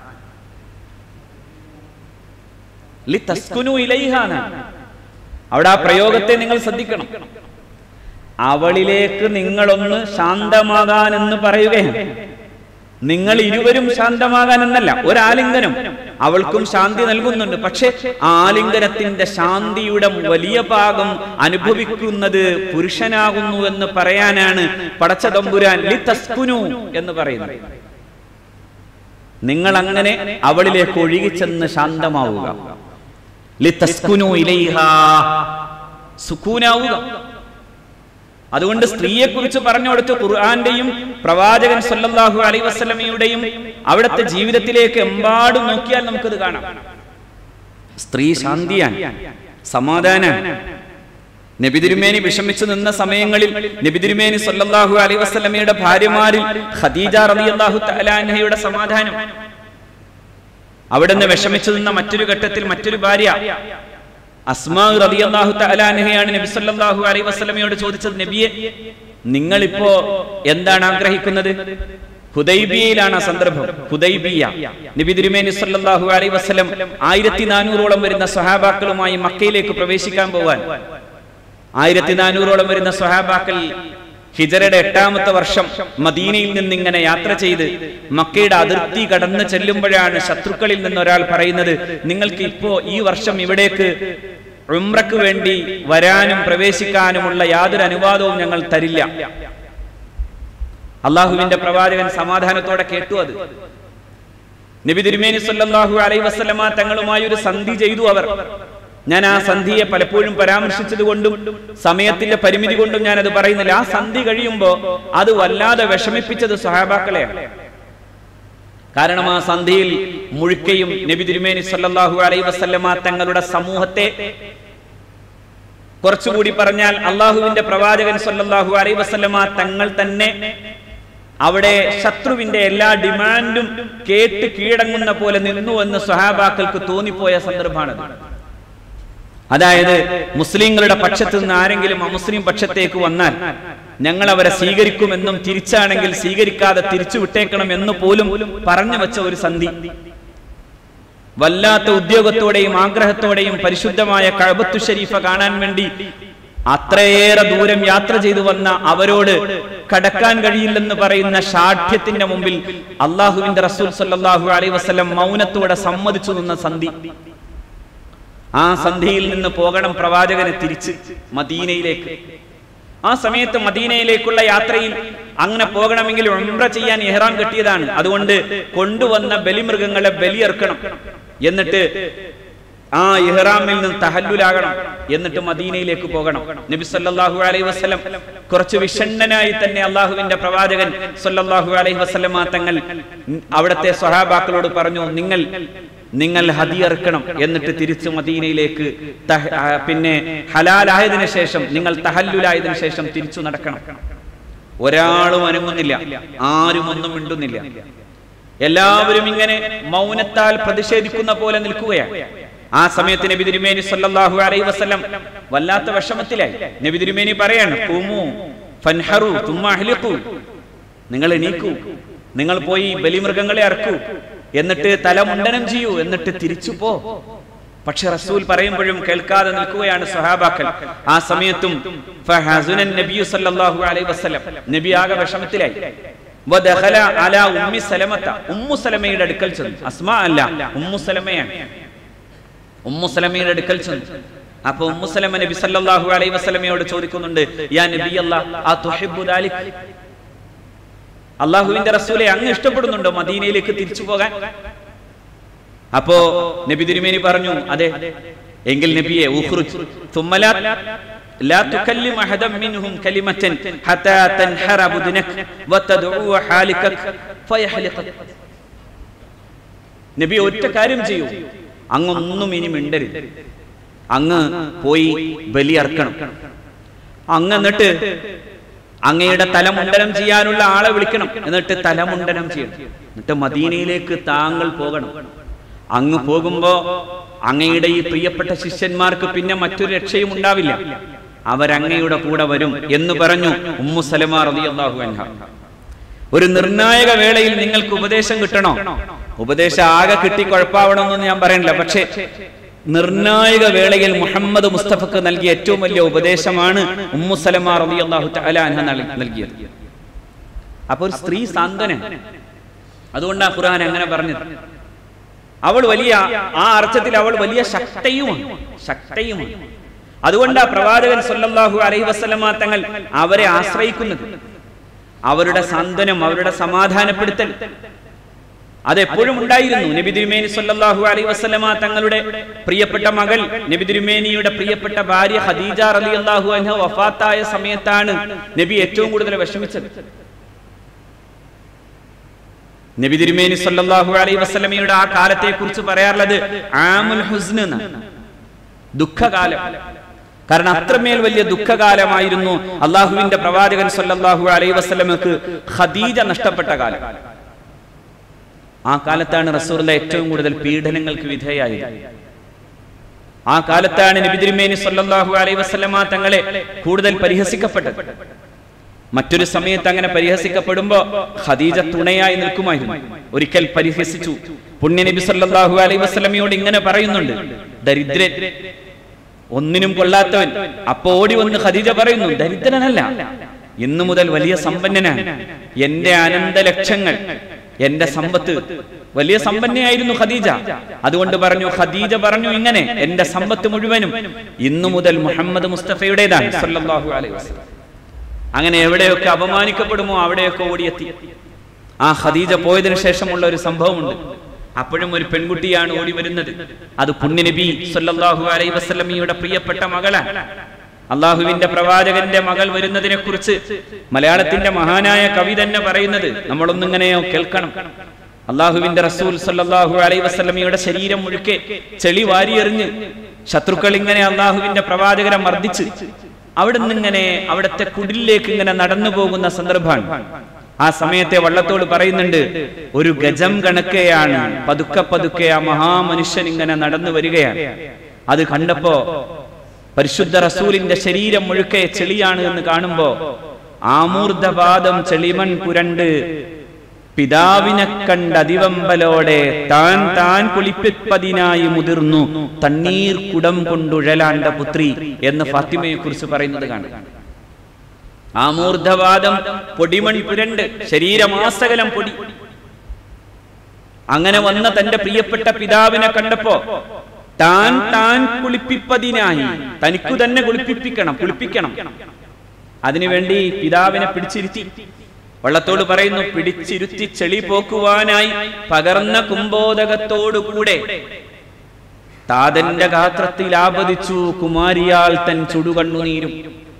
Speaker 2: ലിതസ്കുനു ഇലൈഹ എന്നാണ്. അവിടെ ആ പ്രയോഗത്തെ നിങ്ങൾ ശ്രദ്ധിക്കണം അവളിലേക്ക് നിങ്ങളൊന്ന് ശാന്തമാകാനെന്ന് പറയുകയാണ് നിങ്ങൾ ഇരുവരും ശാന്തമാകാൻ എന്നല്ല ഒരാലിംഗനം അവൾക്കും ശാന്തി നൽകുന്നുണ്ട് പക്ഷെ ആ ആലിംഗനത്തിന്റെ ശാന്തിയുടെ വലിയ ഭാഗം അനുഭവിക്കുന്നത് പുരുഷനാകുന്നു എന്ന് പറയാനാണ് പടച്ച തമ്പുരാൻ ലി തസ്കുനു എന്ന് പറയുന്നത് നിങ്ങൾ അങ്ങനെ അവളിലേക്ക് ഒഴുകിച്ചെന്ന് ശാന്തമാവുക ലി തസ്കുനു ഇലൈഹാ സുക്കൂനാവുക അതുകൊണ്ട് സ്ത്രീയെ കുറിച്ച് പറഞ്ഞു കൊടുത്ത് ഖുർആന്റെയും പ്രവാചകൻ സല്ലല്ലാഹു അലൈഹി വസല്ലമയുടെയും അവിടുത്തെ ജീവിതത്തിലേക്ക് എമ്പാടും നോക്കിയാൽ നമുക്കത് കാണാം സ്ത്രീ ശാന്തിയാണ് സമാധാനാണ് നബി തിരുമേനി വിഷമിച്ചു നിന്ന സമയങ്ങളിൽ നബി തിരുമേനി സല്ലല്ലാഹു അലൈഹി വസല്ലമയുടെ ഭാര്യമാരിൽ ഖദീജ റളിയല്ലാഹു തആല അൻഹയുടെ സമാധാനം അവിടുന്ന് വിഷമിച്ചു നിന്ന മറ്റൊരു ഘട്ടത്തിൽ മറ്റൊരു ഭാര്യ അസ്മാ റളിയല്ലാഹു തആല അൻഹയാണ് നബി സല്ലല്ലാഹു അലൈഹി വസല്ലമയോട് ചോദിച്ചത് നബിയെ നിങ്ങളിപ്പോ എന്താണ് ആഗ്രഹിക്കുന്നത് ഹുദൈബിയയിലാണ് ആ സന്ദർഭം ഹുദൈബിയ നബി തിരുമേനി സല്ലല്ലാഹു അലൈഹി വസല്ലം ആയിരത്തി നാനൂറോളം വരുന്ന സ്വഹാബാക്കളുമായി മക്കയിലേക്ക് പ്രവേശിക്കാൻ പോവാൻ ആയിരത്തി നാനൂറോളം വരുന്ന സ്വഹാബാക്കൾ ഹിജറയുടെ എട്ടാമത്തെ വർഷം മദീനയിൽ നിന്ന് ഇങ്ങനെ യാത്ര ചെയ്ത് മക്കയുടെ അതിർത്തി കടന്നു ചെല്ലുമ്പോഴാണ് ശത്രുക്കളിൽ നിന്ന് ഒരാൾ പറയുന്നത് നിങ്ങൾക്ക് ഇപ്പോ ഈ വർഷം ഇവിടേക്ക് ഉംറക്ക് വേണ്ടി വരാനും പ്രവേശിക്കാനുമുള്ള യാതൊരു അനുവാദവും ഞങ്ങൾ തരില്ല അള്ളാഹുവിന്റെ പ്രവാചകൻ സമാധാനത്തോടെ കേട്ടു അത് നബി തിരുമേനി സല്ലല്ലാഹു അലൈഹി വസല്ലമ തങ്ങളുമായി ഒരു സന്ധി ചെയ്തു അവർ ഞാൻ ആ സന്ധിയെ പലപ്പോഴും പരാമർശിച്ചത് കൊണ്ടും സമയത്തിന്റെ പരിമിതി കൊണ്ടും ഞാൻ അത് പറയുന്നില്ല ആ സന്ധി കഴിയുമ്പോ അത് വല്ലാതെ വിഷമിപ്പിച്ചത് സഹാബാക്കളെയാണ് കാരണം ആ സന്ധിയിൽ മുഴുക്കയും നബി തിരുമേനി സല്ലല്ലാഹു അലൈഹി വസല്ലമ തങ്ങളുടെ സമൂഹത്തെ കുറച്ചുകൂടി പറഞ്ഞാൽ അള്ളാഹുവിന്റെ പ്രവാചകൻ സല്ലല്ലാഹു അലൈഹി വസല്ലമ തങ്ങൾ തന്നെ അവിടെ ശത്രുവിന്റെ എല്ലാ ഡിമാൻഡും കേട്ട് കീഴടങ്ങുന്ന പോലെ നിന്നു എന്ന് സ്വഹാബാക്കൾക്ക് തോന്നിപ്പോയ സന്ദർഭമാണത് അതായത് മുസ്ലിങ്ങളുടെ പക്ഷത്ത് നിന്ന് ആരെങ്കിലും അമുസ്ലിം പക്ഷത്തേക്ക് വന്നാൽ ഞങ്ങൾ അവരെ സ്വീകരിക്കുമെന്നും തിരിച്ചാണെങ്കിൽ സ്വീകരിക്കാതെ തിരിച്ചു വിട്ടേക്കണം എന്ന് പോലും പറഞ്ഞു വെച്ച ഒരു സന്ധി വല്ലാത്ത ഉദ്യോഗത്തോടെയും ആഗ്രഹത്തോടെയും പരിശുദ്ധമായ കഴബത്തു ഷരീഫ കാണാൻ വേണ്ടി അത്രയേറെ ദൂരം യാത്ര ചെയ്തു വന്ന അവരോട് കടക്കാൻ കഴിയില്ലെന്ന് പറയുന്ന ഷാഠ്യത്തിന്റെ മുമ്പിൽ അള്ളാഹുവിന്റെ റസൂൽ സല്ലല്ലാഹു അലൈഹി വസല്ലം മൗനത്തോടെ സമ്മതിച്ചു നിന്ന സന്ധി ആ സന്ധിയിൽ നിന്ന് പോകണം പ്രവാചകന് തിരിച്ച് മദീനയിലേക്ക് ആ സമയത്ത് മദീനയിലേക്കുള്ള യാത്രയിൽ അങ്ങനെ പോകണമെങ്കിൽ ഉംറ ചെയ്യാൻ ഇഹ്റാം കെട്ടിയതാണ് അതുകൊണ്ട് കൊണ്ടുവന്ന ബലിമൃഗങ്ങളെ ബലിയെറുക്കണം എന്നിട്ട് ആ ഇഹ്റാമിൽ നിന്ന് തഹല്ലുലാകണം എന്നിട്ട് മദീനയിലേക്ക് പോകണം നബി സല്ലല്ലാഹു അലൈഹി വസല്ലം കുറച്ച് വിഷണ്ണനായി തന്നെ അള്ളാഹുവിന്റെ പ്രവാചകൻ സല്ലല്ലാഹു അലൈഹി വസല്ലമ തങ്ങൾ അവിടുത്തെ സ്വഹാബാക്കളോട് പറഞ്ഞു നിങ്ങൾ നിങ്ങൾ ഹദിയർക്കണം എന്നിട്ട് തിരിച്ചു മദീനയിലേക്ക് തഹ- ആ, പിന്നെ ഹലാലായതിനു ശേഷം നിങ്ങൾ തഹല്ലുലായതിനു ശേഷം തിരിച്ചു നടക്കണം ഒരാളും അനങ്ങുന്നില്ല ആരും ഒന്നും മിണ്ടുന്നില്ല എല്ലാവരും ഇങ്ങനെ മൗനത്താൽ പ്രതിഷേധിക്കുന്ന പോലെ നിൽക്കുകയാണ് ആ സമയത്ത് നബി തിരുമേനി സല്ലല്ലാഹു അലൈഹി വസല്ലം വല്ലാത്ത വിഷമത്തിലായി നബി തിരുമേനി പറയാണ് "ഖുമൂ ഫൻഹറു തുമ്മ അഹ്ലിഖു." നിങ്ങൾ എണീക്കൂ നിങ്ങൾ പോയി ബലിമൃഗങ്ങളെ അറക്കൂ എന്നിട്ട് തല മുണ്ടനം ചെയ്യൂ എന്നിട്ട് തിരിച്ചു പോ പക്ഷെ റസൂൽ പറയുമ്പോഴും കേൾക്കാതെ നിൽക്കുകയാണ് സ്വഹാബാക്കൾ ആ സമയത്തും ഫഹസുനൻ നബിയു സല്ലല്ലാഹു അലൈഹി വസല്ലം നബി ആകെ വിഷമത്തിലായി വദഖല അലാ ഉമ്മി സലമത്ത ഉമ്മു സലമയുടെ അടുക്കൽ ചെന്നു അസ്മാ അല്ല ഉമ്മു സലമയാണ് ഉമ്മു സലമയുടെ അടുക്കൽ ചെന്നു അപ്പൊ ഉമ്മു സലമ നബി സല്ലല്ലാഹു അലൈഹി വസല്ലമയോട് ചോദിക്കുന്നുണ്ട് യാ നബി ആ തുഹിബ്ബു ദാലിക് അള്ളാഹുവിന്റെ റസൂലെ അങ്ങ് ഇഷ്ടപ്പെടുന്നുണ്ടോ മദീനയിലേക്ക് തിരിച്ചു പോകാൻ അപ്പോ നബി തിരുമേനി പറഞ്ഞു അതെ എങ്കിൽ നബിയെ ഉഖ്റുജ് തുമ്മലാ لا تكلم أحدا منهم كلمة حتى تنحر بدنك وتدعو حالكك فيحلقك നബി ഒറ്റ കാര്യം ചെയ്യൂ അങ്ങൊന്നും ഇനി മിണ്ടരുത് അങ്ങ് പോയി ബലിയർക്കണം അങ്ങ് എന്നിട്ട് അങ്ങയുടെ തലമുണ്ടനം ചെയ്യാനുള്ള ആളെ വിളിക്കണം എന്നിട്ട് തലമുണ്ടനം ചെയ്യണം എന്നിട്ട് മദീനയിലേക്ക് താങ്കൾ പോകണം അങ്ങ് പോകുമ്പോ അങ്ങയുടെ ഈ പ്രിയപ്പെട്ട ശിഷ്യന്മാർക്ക് പിന്നെ മറ്റൊരു രക്ഷയും ഉണ്ടാവില്ല അവരങ്ങയുടെ കൂടെ വരും എന്ന് പറഞ്ഞു ഉമ്മു സലമ റളിയല്ലാഹു അൻഹ ഒരു നിർണായക വേളയിൽ നിങ്ങൾക്ക് ഉപദേശം കിട്ടണോ ഉപദേശം ആകെ കിട്ടി കുഴപ്പാവണമെന്നൊന്നും ഞാൻ പറയണില്ല പക്ഷേ നിർണായക വേളയിൽ മുഹമ്മദ് മുസ്തഫക്ക് നൽകിയ ഏറ്റവും വലിയ ഉപദേശമാണ് ഉമ്മു സലമ റളിയല്ലാഹു തആല അൻഹ നൽ- നൽകിയത് അപ്പൊ ഒരു സ്ത്രീ സാന്ത്വന അതുകൊണ്ടാണ് ഖുർആൻ അങ്ങനെ പറഞ്ഞത് അവൾ വലിയ ആ അർത്ഥത്തിൽ അവൾ വലിയ ശക്തയുമാണ് ശക്തയുമാണ് അതുകൊണ്ടാ പ്രവാചകൻ സല്ലല്ലാഹു അലൈഹി വസല്ലമ തങ്ങൾ അവരെ ആശ്രയിക്കുന്നത് അവരുടെ സാന്ത്വനം അവരുടെ സമാധാനപ്പെടുത്തൽ അതെപ്പോഴും ഉണ്ടായിരുന്നു നബി തിരുമേനി സല്ലല്ലാഹു അലൈഹി വസല്ലമ തങ്ങളുടെ പ്രിയപ്പെട്ട മകൾ നബി തിരുമേനിയുടെ പ്രിയപ്പെട്ട ഭാര്യ ഖദീജ റളിയല്ലാഹു അൻഹ വഫാത്തായ സമയത്താണ് നബി ഏറ്റവും കൂടുതൽ വിഷമിച്ചത് നബി തിരുമേനി സല്ലല്ലാഹു അലൈഹി വസല്ലമയുടെ ആ കാലത്തെ കുറിച്ച് പറയാറുള്ളത് ആമുൽ ഹുസ്ൻ എന്നാണ് ദുഃഖകാലം കാരണം അത്രമേൽ വലിയ ദുഃഖകാലമായിരുന്നു അള്ളാഹുവിന്റെ പ്രവാചകൻ സല്ലല്ലാഹു അലൈഹി വസല്ലമക്ക് ഖദീജ നഷ്ടപ്പെട്ട കാലം ആ കാലത്താണ് റസൂറിലെ ഏറ്റവും കൂടുതൽ പീഡനങ്ങൾക്ക് വിധേയായത് ആ കാലത്താണ് നബി തിരുമേനി സല്ലല്ലാഹു അലൈഹി വസല്ലമ തങ്ങളെ കൂടുതൽ പരിഹസിക്കപ്പെട്ടത് മറ്റൊരു സമയത്ത് അങ്ങനെ പരിഹസിക്കപ്പെടുമ്പോ ഖദീജ തുണയായി നിൽക്കുമായിരുന്നു ഒരിക്കൽ പരിഹസിച്ചു പുണ്യ നബി സല്ലല്ലാഹു അലൈഹി വസല്ലമയോട് ഇങ്ങനെ പറയുന്നുണ്ട് ദരിദ്രൻ ഒന്നിനും കൊള്ളാത്തവൻ അപ്പൊ ഓടി വന്ന് ഖദീജ പറയുന്നു ദരിദ്രനല്ല ഇന്നു മുതൽ വലിയ സമ്പന്നനാണ് എന്റെ അനന്തലക്ഷങ്ങൾ എന്റെ സമ്പത്ത് വലിയ സമ്പന്നയായിരുന്നു ഖദീജ അതുകൊണ്ട് പറഞ്ഞു ഖദീജ പറഞ്ഞു ഇങ്ങനെ എന്റെ സമ്പത്ത് മുഴുവനും ഇന്നു മുതൽ മുഹമ്മദ് മുസ്തഫയുടേതാണ് സല്ലല്ലാഹു അലൈഹി വസല്ലം അങ്ങനെ എവിടെയൊക്കെ അപമാനിക്കപ്പെടുമോ അവിടെയൊക്കെ ഓടിയെത്തി ആ ഖദീജ പോയതിനു ശേഷമുള്ള ഒരു സംഭവമുണ്ട് അപ്പോഴും ഒരു പെൺകുട്ടിയാണ് ഓടി വരുന്നത് അത് പുണ്യനബി സല്ലല്ലാഹു അലൈഹി വസല്ലമയുടെ പ്രിയപ്പെട്ട മകളാണ് അള്ളാഹുവിന്റെ പ്രവാചകന്റെ മകൾ വരുന്നതിനെ കുറിച്ച് മലയാളത്തിന്റെ മഹാനായ കവി തന്നെ പറയുന്നത് നമ്മളൊന്നിങ്ങനെയോ കേൾക്കണം അള്ളാഹുവിന്റെ റസൂൽ സല്ലല്ലാഹു അലൈഹി വസല്ലമയുടെ ശരീരം മുഴുക്കെ ചെളി വാരിയെറിഞ്ഞ് ശത്രുക്കൾ ഇങ്ങനെ അള്ളാഹുവിന്റെ പ്രവാചകരെ മർദ്ദിച്ച് അവിടുന്ന് ഇങ്ങനെ അവിടുത്തെ കുടിലേക്ക് ഇങ്ങനെ നടന്നു പോകുന്ന സന്ദർഭമാണ് ആ സമയത്തെ വള്ളത്തോട് പറയുന്നുണ്ട് ഒരു ഗജം കണക്കെയാണ് പതുക്കെ പതുക്കെ ആ മഹാമനുഷ്യൻ ഇങ്ങനെ നടന്നു വരികയാണ് അത് കണ്ടപ്പോ പരിശുദ്ധ റസൂലിന്റെ ശരീരം മുഴുക്കെ ചെളിയാണ് എന്ന് കാണുമ്പോ ആമൂർധപാദം ചെളിമൺ പുരണ്ട് പിതാവിനെ കണ്ട അതിവമ്പലോടെ താൻ താൻ കുളിപ്പിപ്പതിനായി മുതിർന്നു തണ്ണീർ കുടം കൊണ്ടുഴലാണ്ട പുത്രി എന്ന് ഫാത്തിമയെ കുറിച്ച് പറയുന്നത് കാണും ആമൂർധവാദം പൊടിമൺ പുരണ്ട് ശരീരമാസകലം പൊടി അങ്ങനെ വന്ന തന്റെ പ്രിയപ്പെട്ട പിതാവിനെ കണ്ടപ്പോ താൻ താൻ കുളിപ്പിപ്പതിനായി തനിക്കു തന്നെ കുളിപ്പിപ്പിക്കണം കുളിപ്പിക്കണം അതിനുവേണ്ടി പിതാവിനെ പിടിച്ചിരുത്തി വള്ളത്തോട് പറയുന്നു പിടിച്ചിരുത്തി ചെളി പോക്കുവാനായി പകർന്ന കുംഭോദകത്തോടുകൂടെ താതന്റെ ഗാത്രത്തിൽ ആപതിച്ചു കുമാരിയാൽ തൻ ചുടുകണ്ണുനീരും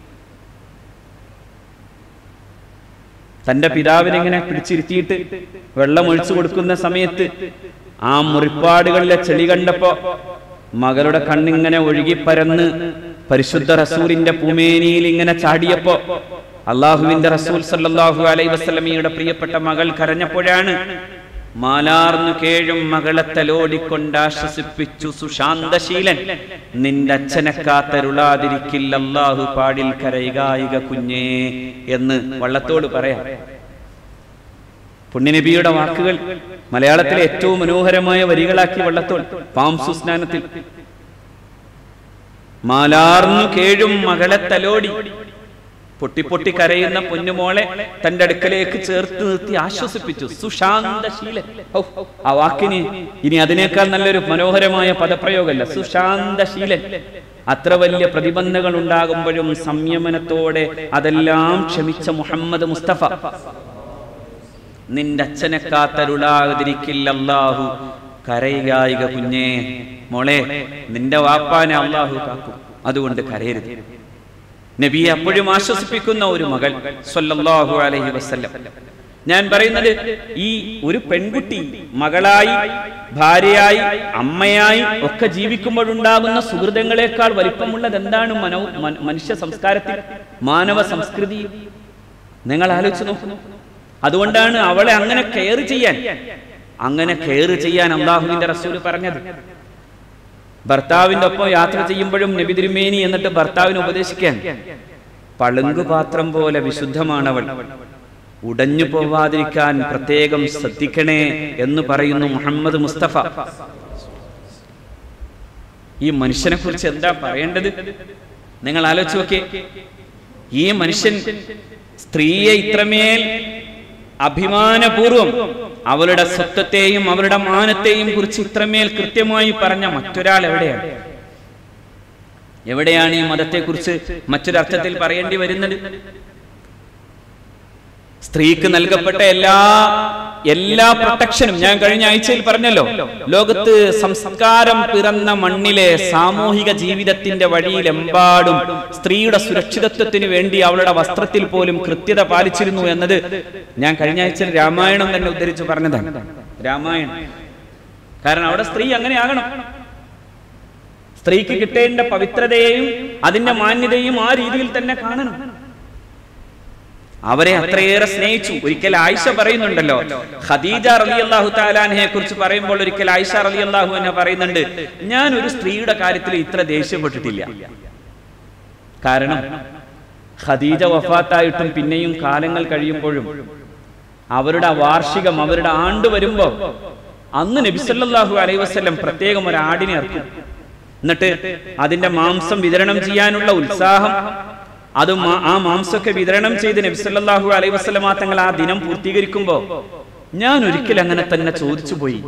Speaker 2: തന്റെ പിതാവിനെ ഇങ്ങനെ പിടിച്ചിരുത്തിയിട്ട് വെള്ളം ഒഴിച്ചു കൊടുക്കുന്ന സമയത്ത് ആ മുറിപ്പാടുകളിലെ ചെളി കണ്ടപ്പോ മകളുടെ കണ്ണിങ്ങനെ ഒഴുകിപ്പരന്ന് പരിശുദ്ധ റസൂലിന്റെ പൂമേനിയിൽ ഇങ്ങനെ ചാടിയപ്പോ അള്ളാഹുവിന്റെ റസൂൽ സല്ലല്ലാഹു അലൈഹി വസല്ലമയുടെ പ്രിയപ്പെട്ട മകൾ കരഞ്ഞപ്പോഴാണ് മാലാർന്നു കേഴും മകളെ തലോടിക്കൊണ്ട് ആശ്വസിപ്പിച്ചു സുശാന്തശീലൻ നിന്റെ അച്ഛനെ കാത്തരുളാതിരിക്കില്ല അല്ലാഹു പാടിൽ കരയുകായിക കുഞ്ഞേ എന്ന് വള്ളത്തോട് പറയാം പുണ്യനബിയുടെ വാക്കുകൾ മലയാളത്തിലെ ഏറ്റവും മനോഹരമായ വരികളാക്കി വള്ളത്തോൾ പാംസു സ്നാനത്തിൽ മാലാർന്നു കേഴും മകളെ തലോടി പൊട്ടി പൊട്ടി കരയുന്ന പൊന്നുമോളെ തന്റെ അടുക്കലേക്ക് ചേർത്ത് നിർത്തി ആശ്വസിപ്പിച്ചു സുശാന്തശീലൻ ഔ, ആ വാക്കിന് ഇനി അതിനേക്കാൾ നല്ലൊരു മനോഹരമായ പദപ്രയോഗമല്ല സുശാന്തശീലൻ അത്ര വലിയ പ്രതിബന്ധങ്ങൾ ഉണ്ടാകുമ്പോഴും സംയമനത്തോടെ അതെല്ലാം ക്ഷമിച്ച മുഹമ്മദ് മുസ്തഫ നിന്റെ അച്ഛനെ കാത്തരുളാതിരിക്കില്ല അല്ലാഹു കരയുകായിക കുഞ്ഞേ മോളെ നിന്റെ വാപ്പാനെ അള്ളാഹു കാക്കും അതുകൊണ്ട് കരയരുത് നബിയെ അപ്പോഴും ആശ്വസിപ്പിക്കുന്ന ഒരു മകൾ സ്വല്ലല്ലാഹു അലൈഹി വസല്ലം ഞാൻ പറയുന്നത് ഈ ഒരു പെൺകുട്ടി മകളായി ഭാര്യയായി അമ്മയായി ഒക്കെ ജീവിക്കുമ്പോഴുണ്ടാകുന്ന സുഹൃതങ്ങളെക്കാൾ വലിപ്പമുള്ളത് എന്താണ് മനോ മന- മനുഷ്യ സംസ്കാരത്തിൽ മാനവ സംസ്കൃതി നിങ്ങൾ ആലോചിച്ച് നോക്കുന്നു അതുകൊണ്ടാണ് അവളെ അങ്ങനെ കെയർ ചെയ്യാൻ അങ്ങനെ കെയർ ചെയ്യാൻ അള്ളാഹുവിന്റെ റസൂല് പറഞ്ഞത് ഭർത്താവിന്റെ ഒപ്പം യാത്ര ചെയ്യുമ്പോഴും നബി തിരുമേനി എന്നിട്ട് ഭർത്താവിനെ ഉപദേശിക്കാൻ പളുങ്കുപാത്രം പോലെ വിശുദ്ധമാണ് അവൾ ഉടഞ്ഞു പോവാതിരിക്കാൻ പ്രത്യേകം ശ്രദ്ധിക്കണേ എന്ന് പറയുന്നു മുഹമ്മദ് മുസ്തഫ ഈ മനുഷ്യനെ കുറിച്ച് എന്താ പറയേണ്ടത് നിങ്ങൾ ആലോചിച്ച് നോക്കിയേ ഈ മനുഷ്യൻ സ്ത്രീയെ ഇത്രമേൽ അഭിമാനപൂർവം അവളുടെ സ്വത്വത്തെയും അവളുടെ മാനത്തെയും കുറിച്ച് ഇത്രമേൽ കൃത്യമായി പറഞ്ഞ മറ്റൊരാൾ എവിടെയാണ് എവിടെയാണ് ഈ മതത്തെക്കുറിച്ച് മറ്റൊരർത്ഥത്തിൽ പറയേണ്ടി വരുന്നത് സ്ത്രീക്ക് നൽകപ്പെട്ട എല്ലാ എല്ലാ പ്രൊട്ടക്ഷനും ഞാൻ കഴിഞ്ഞ ആഴ്ചയിൽ പറഞ്ഞല്ലോ ലോകത്ത് സംസ്കാരം പിറന്ന മണ്ണിലെ സാമൂഹിക ജീവിതത്തിന്റെ വഴിയിലെമ്പാടും സ്ത്രീയുടെ സുരക്ഷിതത്വത്തിന് വേണ്ടി അവളുടെ വസ്ത്രത്തിൽ പോലും കൃത്യത പാലിച്ചിരുന്നു എന്നത് ഞാൻ കഴിഞ്ഞ ആഴ്ചയിൽ രാമായണം തന്നെ ഉദ്ധരിച്ച് പറഞ്ഞതാണ് രാമായണം കാരണം അവിടെ സ്ത്രീ അങ്ങനെ ആകണം സ്ത്രീക്ക് കിട്ടേണ്ട പവിത്രതയെയും അതിന്റെ മാന്യതയും ആ രീതിയിൽ തന്നെ കാണണം അവരെ അത്രയേറെ സ്നേഹിച്ചു ഒരിക്കൽ ആയിഷ പറയുന്നുണ്ടല്ലോ ഖദീജ റളിയല്ലാഹു താലാനെ കുറിച്ച് പറയുമ്പോൾ ഒരിക്കൽ ആയിഷ റളിയല്ലാഹു എന്നെ പറയുന്നുണ്ട് ഞാൻ ഒരു സ്ത്രീയുടെ കാര്യത്തിൽ ഇത്ര ദേഷ്യപ്പെട്ടിട്ടില്ല കാരണം ഖദീജ വഫാത്തായിട്ടും പിന്നെയും കാലങ്ങൾ കഴിയുമ്പോഴും അവരുടെ വാർഷികം അവരുടെ ആണ്ട് വരുമ്പോ അന്ന് നബിസല്ലാഹു അലൈഹി വസ്ലം പ്രത്യേകം ഒരു ആടിനെ ഇറക്കും എന്നിട്ട് അതിന്റെ മാംസം വിതരണം ചെയ്യാനുള്ള ഉത്സാഹം അത് മാ- ആ മാംസമൊക്കെ വിതരണം ചെയ്ത് നബിസല്ലാഹു അലൈഹി വസ്ലമാ തങ്ങൾ ആ ദിനം പൂർത്തീകരിക്കുമ്പോ ഞാൻ ഒരിക്കൽ അങ്ങനെ തന്നെ ചോദിച്ചു പോയി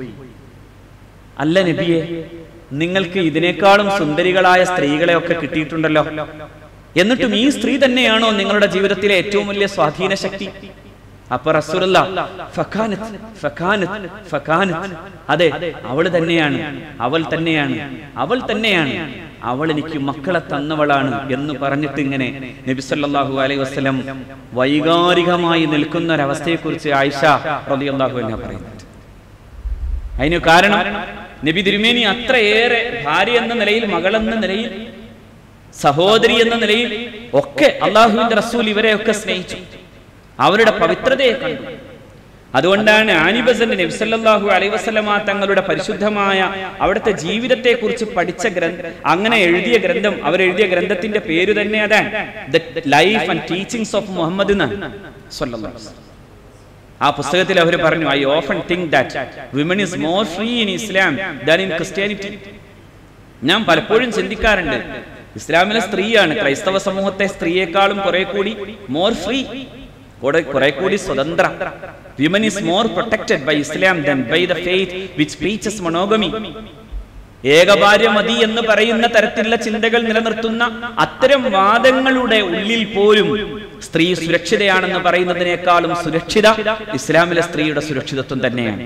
Speaker 2: അല്ല നബിയെ നിങ്ങൾക്ക് ഇതിനേക്കാളും സുന്ദരികളായ സ്ത്രീകളെ ഒക്കെ കിട്ടിയിട്ടുണ്ടല്ലോ എന്നിട്ടും ഈ സ്ത്രീ തന്നെയാണോ നിങ്ങളുടെ ജീവിതത്തിലെ ഏറ്റവും വലിയ സ്വാധീന ശക്തി അപ്പൊ റസൂലുള്ള ഫഖാനത്ത് ഫഖാനത്ത് ഫഖാനത്ത് അതെ അവൾ തന്നെയാണ് അവൾ തന്നെയാണ് അവൾ തന്നെയാണ് അവൾ എനിക്ക് മക്കളെ തന്നവളാണ് എന്ന് പറഞ്ഞിട്ട് ഇങ്ങനെ നബി സല്ലല്ലാഹു അലൈഹി വസല്ലം വൈകാരികമായി നിൽക്കുന്ന ഒരവസ്ഥയെക്കുറിച്ച് ആയിഷ റളിയല്ലാഹു അൻഹ പറയുന്നുണ്ട് അതിന് കാരണം നബി തിരുമേനി അത്രയേറെ ഭാര്യ എന്ന നിലയിൽ മകളെന്ന നിലയിൽ സഹോദരി എന്ന നിലയിൽ ഒക്കെ അള്ളാഹുവിന്റെ റസൂൽ ഇവരെയൊക്കെ സ്നേഹിച്ചു അവരുടെ പവിത്രതയെ കണ്ടു അതുകൊണ്ടാണ് ആനിബസന്റെ നബ്സല്ലാഹു അലൈഹി വസല്ലമ തങ്ങളുടെ പരിശുദ്ധമായ അവിടുത്തെ ജീവിതത്തെ കുറിച്ച് പഠിച്ച ഗ്രന്ഥം അങ്ങനെ എഴുതിയ ഗ്രന്ഥം അവരെഴുതിയ ഗ്രന്ഥത്തിന്റെ പേര് തന്നെ അതാണ് the life and teachings of Muhammad എന്നാണ് സ്വല്ലല്ലാഹു അലൈഹി വസല്ലം. ആ പുസ്തകത്തിൽ അവർ പറഞ്ഞു I often think that women is more free in Islam than in Christianity ഞാൻ പലപ്പോഴും ചിന്തിക്കാറുണ്ട് ഇസ്ലാമിലെ സ്ത്രീയാണ് ക്രൈസ്തവ സമൂഹത്തെ സ്ത്രീയെക്കാളും കുറെ കൂടി മോർ ഫ്രീ കുറെ കുറെ കൂടി സ്വതന്ത്ര women is more protected by Islam than by the faith which teaches monogamy ഏകഭാര്യ മതി എന്ന് പറയുന്ന തരത്തിലുള്ള ചിന്തകൾ നിലനിർത്തുന്ന അത്തരം വാദങ്ങളുടെ ഉള്ളിൽ പോലും സ്ത്രീ സുരക്ഷിതയാണെന്ന് പറയുന്നതിനേക്കാളും സുരക്ഷിത ഇസ്ലാമിലെ സ്ത്രീയുടെ സുരക്ഷിതത്വം തന്നെയാണ്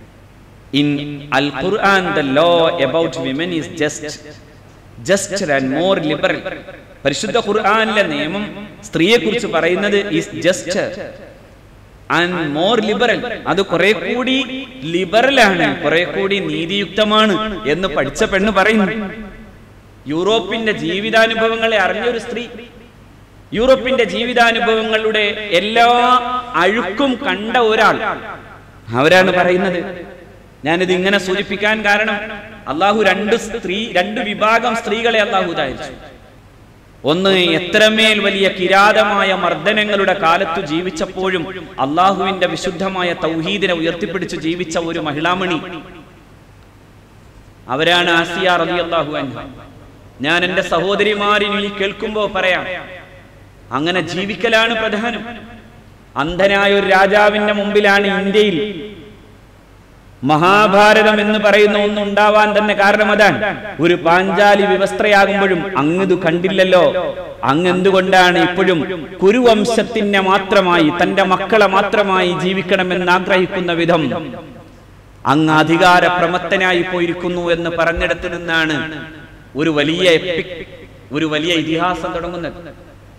Speaker 2: in Al Quran the law about women is just just and more liberal പരിശുദ്ധ ഖുർആനിലെ നിയമം സ്ത്രീയെ കുറിച്ച് പറയുന്നത് is just and more liberal അത് കുറെ കൂടി ലിബറൽ ആണ് കുറെ കൂടി നീതിയുക്തമാണ് എന്ന് പഠിച്ച പെണ്ണ് പറയുന്നു യൂറോപ്പിന്റെ ജീവിതാനുഭവങ്ങളെ അറിഞ്ഞൊരു സ്ത്രീ യൂറോപ്പിന്റെ ജീവിതാനുഭവങ്ങളുടെ എല്ലാ അഴുക്കും കണ്ട ഒരാൾ അവരാണ് പറയുന്നത് ഞാനിത് ഇങ്ങനെ സൂചിപ്പിക്കാൻ കാരണം അള്ളാഹു രണ്ട് സ്ത്രീ രണ്ട് വിഭാഗം സ്ത്രീകളെ അള്ളാഹു ഉദാഹരിച്ചു ഒന്ന് എത്രമേൽ വലിയ കിരാതമായ മർദ്ദനങ്ങളുടെ കാലത്തു ജീവിച്ചപ്പോഴും അള്ളാഹുവിന്റെ വിശുദ്ധമായ തൗഹീദിനെ ഉയർത്തിപ്പിടിച്ച് ജീവിച്ച ഒരു മഹിളാമണി അവരാണ് ആസിയ റളിയല്ലാഹു അൻഹ ഞാൻ എന്റെ സഹോദരിമാരിൽ കേൾക്കുമ്പോ പറയാം അങ്ങനെ ജീവിക്കലാണ് പ്രധാനം അന്ധനായ ഒരു രാജാവിന്റെ മുമ്പിലാണ് ഇന്ത്യയിൽ മഹാഭാരതം എന്ന് പറയുന്ന ഒന്ന് ഉണ്ടാവാൻ തന്നെ കാരണം അതാണ് ഒരു പാഞ്ചാലി വിവസ്ത്രയാകുമ്പോഴും അങ്ങത് കണ്ടില്ലല്ലോ അങ്ങെന്തുകൊണ്ടാണ് ഇപ്പോഴും കുരുവംശത്തിനെ മാത്രമായി തന്റെ മക്കളെ മാത്രമായി ജീവിക്കണമെന്ന് ആഗ്രഹിക്കുന്ന വിധം അങ്ങ് അധികാര പ്രമത്തനായി പോയിരിക്കുന്നു എന്ന് പറഞ്ഞിടത്ത് നിന്നാണ് ഒരു വലിയ epic, ഒരു വലിയ ഇതിഹാസം തുടങ്ങുന്നത്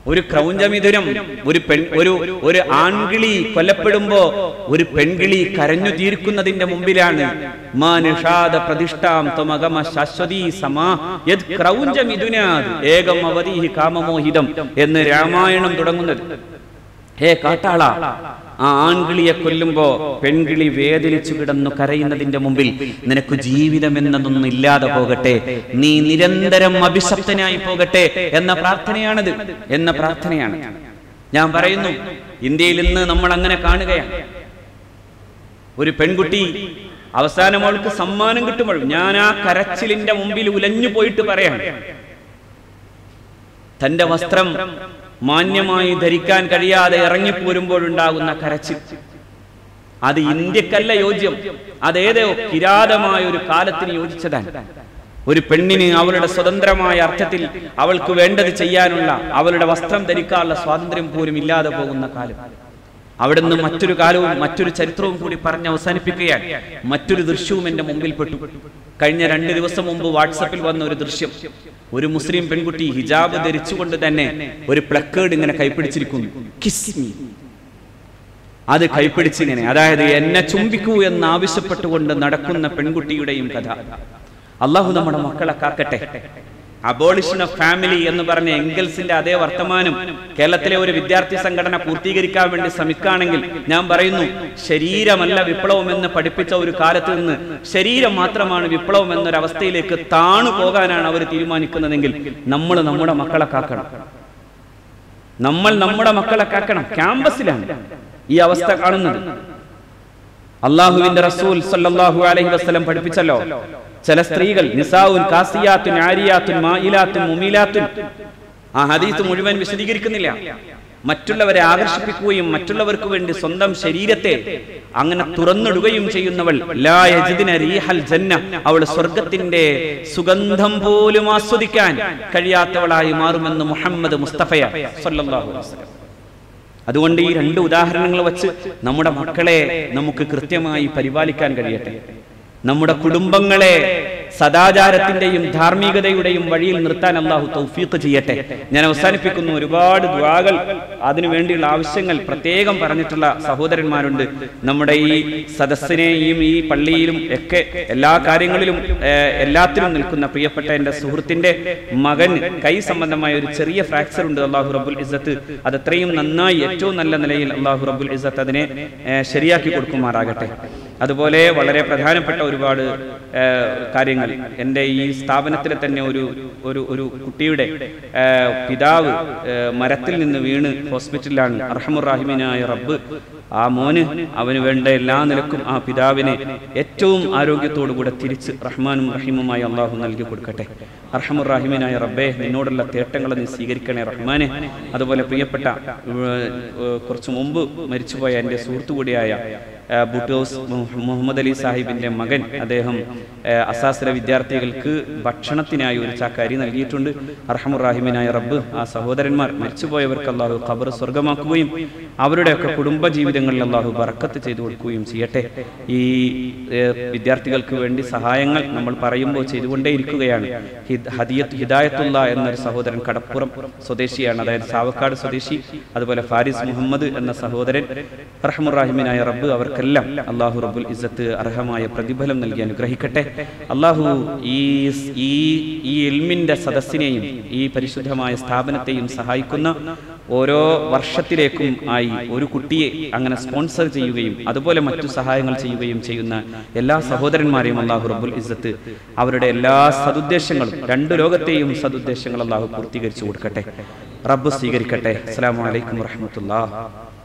Speaker 2: ഒരു ക്രൗഞ്ചമിഥുനം ഒരു പെൺ ഒരു ഒരു ആൺകിളി കൊല്ലപ്പെടുമ്പോ ഒരു പെൺകിളി കരഞ്ഞു തീർക്കുന്നതിന്റെ മുമ്പിലാണ് മാ നിഷാദ പ്രതിഷ്ഠാം ത്വമഗമ ശാശ്വതീ സമാ യത് ക്രൗഞ്ചമിഥുനാത് ഏകം അവധീഹി കാമമോഹിതം എന്ന് രാമായണം തുടങ്ങുന്നത് ഹേ കാട്ടാള ആ ആൺകിളിയെ കൊല്ലുമ്പോ പെൺകിളി വേദനിച്ചു കിടന്നു കരയുന്നതിന്റെ മുമ്പിൽ നിനക്ക് ജീവിതം എന്നതൊന്നും ഇല്ലാതെ പോകട്ടെ നീ നിരന്തരം അഭിശപ്തനായി പോകട്ടെ എന്ന പ്രാർത്ഥനയാണിത് എന്ന പ്രാർത്ഥനയാണ് ഞാൻ പറയുന്നു ഇന്ത്യയിൽ ഇന്ന് നമ്മൾ അങ്ങനെ കാണുകയാണ് ഒരു പെൺകുട്ടി അവസാനം അവൾക്ക് സമ്മാനം കിട്ടുമ്പോൾ ഞാൻ ആ കരച്ചിലിന്റെ മുമ്പിൽ ഉലഞ്ഞു പോയിട്ട് പറയാം തന്റെ വസ്ത്രം മാന്യമായി ധരിക്കാൻ കഴിയാതെ ഇറങ്ങിപ്പോരുമ്പോഴുണ്ടാകുന്ന കരച്ചിൽ അത് ഇന്ത്യക്കല്ല യോജ്യം അതേതോ കിരാതമായ ഒരു കാലത്തിന് യോജിച്ചതാണ് ഒരു പെണ്ണിന് അവളുടെ സ്വതന്ത്രമായ അർത്ഥത്തിൽ അവൾക്ക് വേണ്ടത് ചെയ്യാനുള്ള അവളുടെ വസ്ത്രം ധരിക്കാനുള്ള സ്വാതന്ത്ര്യം പോലും ഇല്ലാതെ പോകുന്ന കാലം അവിടുന്ന് മറ്റൊരു കാലവും മറ്റൊരു ചരിത്രവും കൂടി പറഞ്ഞ് അവസാനിപ്പിക്കുകയാണ് മറ്റൊരു ദൃശ്യവും എന്റെ മുമ്പിൽ പെട്ടു കഴിഞ്ഞ രണ്ട് ദിവസം മുമ്പ് വാട്സപ്പിൽ വന്ന ഒരു ദൃശ്യം ഒരു മുസ്ലിം പെൺകുട്ടി ഹിജാബ് ധരിച്ചുകൊണ്ട് തന്നെ ഒരു പ്ലക്കേർഡ് ഇങ്ങനെ കൈപ്പിടിച്ചിരിക്കുന്നു കിസ് മീ അത് കൈപ്പിടിച്ചിങ്ങനെ അതായത് എന്നെ ചുംബിക്കൂ എന്ന് ആവശ്യപ്പെട്ടുകൊണ്ട് നടക്കുന്ന പെൺകുട്ടിയുടെയും കഥ അള്ളാഹു നമ്മുടെ മക്കളെ കാക്കട്ടെ അബോളിഷൻ ഓഫ് ഫാമിലി എന്ന് പറഞ്ഞ എംഗൽസിന്റെ അതേ വർത്തമാനം കേരളത്തിലെ ഒരു വിദ്യാർത്ഥി സംഘടന പൂർത്തീകരിക്കാൻ വേണ്ടി ശ്രമിക്കുകയാണെങ്കിൽ ഞാൻ പറയുന്നു ശരീരമല്ല വിപ്ലവം എന്ന് പഠിപ്പിച്ച ഒരു കാലത്ത് നിന്ന് ശരീരം മാത്രമാണ് വിപ്ലവം എന്നൊരവസ്ഥയിലേക്ക് താണു പോകാനാണ് അവർ തീരുമാനിക്കുന്നതെങ്കിൽ നമ്മൾ നമ്മുടെ മക്കളെ കാക്കണം നമ്മൾ നമ്മുടെ മക്കളെ കാക്കണം ക്യാമ്പസിലാണ് ഈ അവസ്ഥ കാണുന്നത് അള്ളാഹുവിന്റെ റസൂൽ സല്ലല്ലാഹു അലൈഹി വസല്ലം പഠിപ്പിച്ചല്ലോ ചില സ്ത്രീകൾ നിസാവുൻ കാസിയാത്തുൻ ആരിയാത്തുൻ മായിലാത്തുൻ മുമീലാത്തുൻ ആ ഹദീസ് മുഴുവൻ വിശദീകരിക്കുന്നില്ല മറ്റുള്ളവരെ ആകർഷിപ്പിക്കുകയും മറ്റുള്ളവർക്ക് വേണ്ടി സ്വന്തം ശരീരത്തെ അങ്ങനെ തുറന്നിടുകയും ചെയ്യുന്നവൾ ലാ യജിദിന റീഹൽ ജന്ന അവൾ സ്വർഗത്തിന്റെ സുഗന്ധം പോലും ആസ്വദിക്കാൻ കഴിയാത്തവളായി മാറുമെന്ന് മുഹമ്മദ് മുസ്തഫയ സല്ലല്ലാഹു അലൈഹി വസല്ലം അതുകൊണ്ട് ഈ രണ്ട് ഉദാഹരണങ്ങൾ വെച്ച് നമ്മുടെ മക്കളെ നമുക്ക് കൃത്യമായി പരിപാലിക്കാൻ കഴിയട്ടെ നമ്മുടെ കുടുംബങ്ങളെ സദാചാരത്തിന്റെയും ധാർമ്മികതയുടെയും വഴിയിൽ നിർത്താൻ അള്ളാഹു തൗഫീഖ് ചെയ്യട്ടെ ഞാൻ അവസാനിപ്പിക്കുന്നു ഒരുപാട് ദ്വാകൾ അതിനു വേണ്ടിയുള്ള ആവശ്യങ്ങൾ പ്രത്യേകം പറഞ്ഞിട്ടുള്ള സഹോദരന്മാരുണ്ട് നമ്മുടെ ഈ സദസ്സിനെയും ഈ പള്ളിയിലും ഒക്കെ എല്ലാ കാര്യങ്ങളിലും ഏഹ്, എല്ലാത്തിലും നിൽക്കുന്ന പ്രിയപ്പെട്ട എൻ്റെ സുഹൃത്തിന്റെ മകൻ കൈ സംബന്ധമായ ഒരു ചെറിയ ഫ്രാക്ചർ ഉണ്ട് അള്ളാഹു റബ്ബുൽ ഇസ്സത്ത് അത് എത്രയും നന്നായി ഏറ്റവും നല്ല നിലയിൽ അള്ളാഹു റബ്ബുൽ ഇസ്സത്ത് അതിനെ ഏഹ്, ശരിയാക്കി കൊടുക്കുമാറാകട്ടെ അതുപോലെ വളരെ പ്രധാനപ്പെട്ട ഒരുപാട് ഏഹ്, കാര്യങ്ങൾ എൻ്റെ ഈ സ്ഥാപനത്തിലെ തന്നെ ഒരു ഒരു ഒരു കുട്ടിയുടെ ഏഹ്, പിതാവ് ഏഹ്, മരത്തിൽ നിന്ന് വീണ് ഹോസ്പിറ്റലിലാണ് അർഹമുറാഹിമിനായ റബ്ബ് ആ മോന് അവന് വേണ്ട എല്ലാ നിലക്കും ആ പിതാവിനെ ഏറ്റവും ആരോഗ്യത്തോടുകൂടെ തിരിച്ച് റഹ്മാനും റഹീമുമായി അള്ളാഹു നൽകി കൊടുക്കട്ടെ അർഹമുറാഹിമിനായ റബ്ബെ നിന്നോടുള്ള തേട്ടങ്ങളെ നീ സ്വീകരിക്കണേ റഹ്മാനെ അതുപോലെ പ്രിയപ്പെട്ട ഏഹ്, ഏഹ്, കുറച്ചു മുമ്പ് മരിച്ചുപോയ എൻ്റെ സുഹൃത്തു കൂടിയായ ഏഹ്, ബുട്ടോസ് മുഹ- മുഹമ്മദ് അലി സാഹിബിന്റെ മകൻ അദ്ദേഹം ഏഹ്, അസാസിലെ വിദ്യാർത്ഥികൾക്ക് ഭക്ഷണത്തിനായി ഒരു ചാക്ക അരി നൽകിയിട്ടുണ്ട് അർഹമുറാഹിമിനായ റബ്ബ് ആ സഹോദരന്മാർ മരിച്ചുപോയവർക്ക് അള്ളാഹു ഖബർ സ്വർഗമാക്കുകയും അവരുടെയൊക്കെ കുടുംബ ജീവിതങ്ങളിൽ അള്ളാഹു ബറക്കത്ത് ചെയ്തു കൊടുക്കുകയും ചെയ്യട്ടെ ഈ ഏഹ്, വിദ്യാർത്ഥികൾക്ക് വേണ്ടി സഹായങ്ങൾ നമ്മൾ പറയുമ്പോൾ ചെയ്തുകൊണ്ടേയിരിക്കുകയാണ് ഹിദ്- ഹദിയത്ത് ഹിദായത്തുള്ള എന്നൊരു സഹോദരൻ കടപ്പുറം സ്വദേശിയാണ് അതായത് സാവക്കാട് സ്വദേശി അതുപോലെ ഫാരിസ് മുഹമ്മദ് എന്ന സഹോദരൻ റഹ്മുറാഹിമിനായ റബ്ബ് അവർക്കെല്ലാം അള്ളാഹു റബ്ബുൽ ഇസ്സത്ത് അർഹമായ പ്രതിഫലം നൽകി അനുഗ്രഹിക്കട്ടെ അള്ളാഹു ഈ ഈ ഈ എൽമിന്റെ സദസ്സിനെയും ഈ പരിശുദ്ധമായ സ്ഥാപനത്തെയും സഹായിക്കുന്ന ഓരോ വർഷത്തിലേക്കും ആയി ഒരു കുട്ടിയെ അങ്ങനെ സ്പോൺസർ ചെയ്യുകയും അതുപോലെ മറ്റു സഹായങ്ങൾ ചെയ്യുകയും ചെയ്യുന്ന എല്ലാ സഹോദരന്മാരെയും അള്ളാഹു റബ്ബുൽ ഇസ്സത്ത് അവരുടെ എല്ലാ സതുദ്ദേശങ്ങളും രണ്ടു ലോകത്തെയും സതുദ്ദേശങ്ങൾ അള്ളാഹു പൂർത്തീകരിച്ചു കൊടുക്കട്ടെ റബ്ബ് സ്വീകരിക്കട്ടെ അസ്സലാമു അലൈക്കും വറഹ്മത്തുള്ളാഹി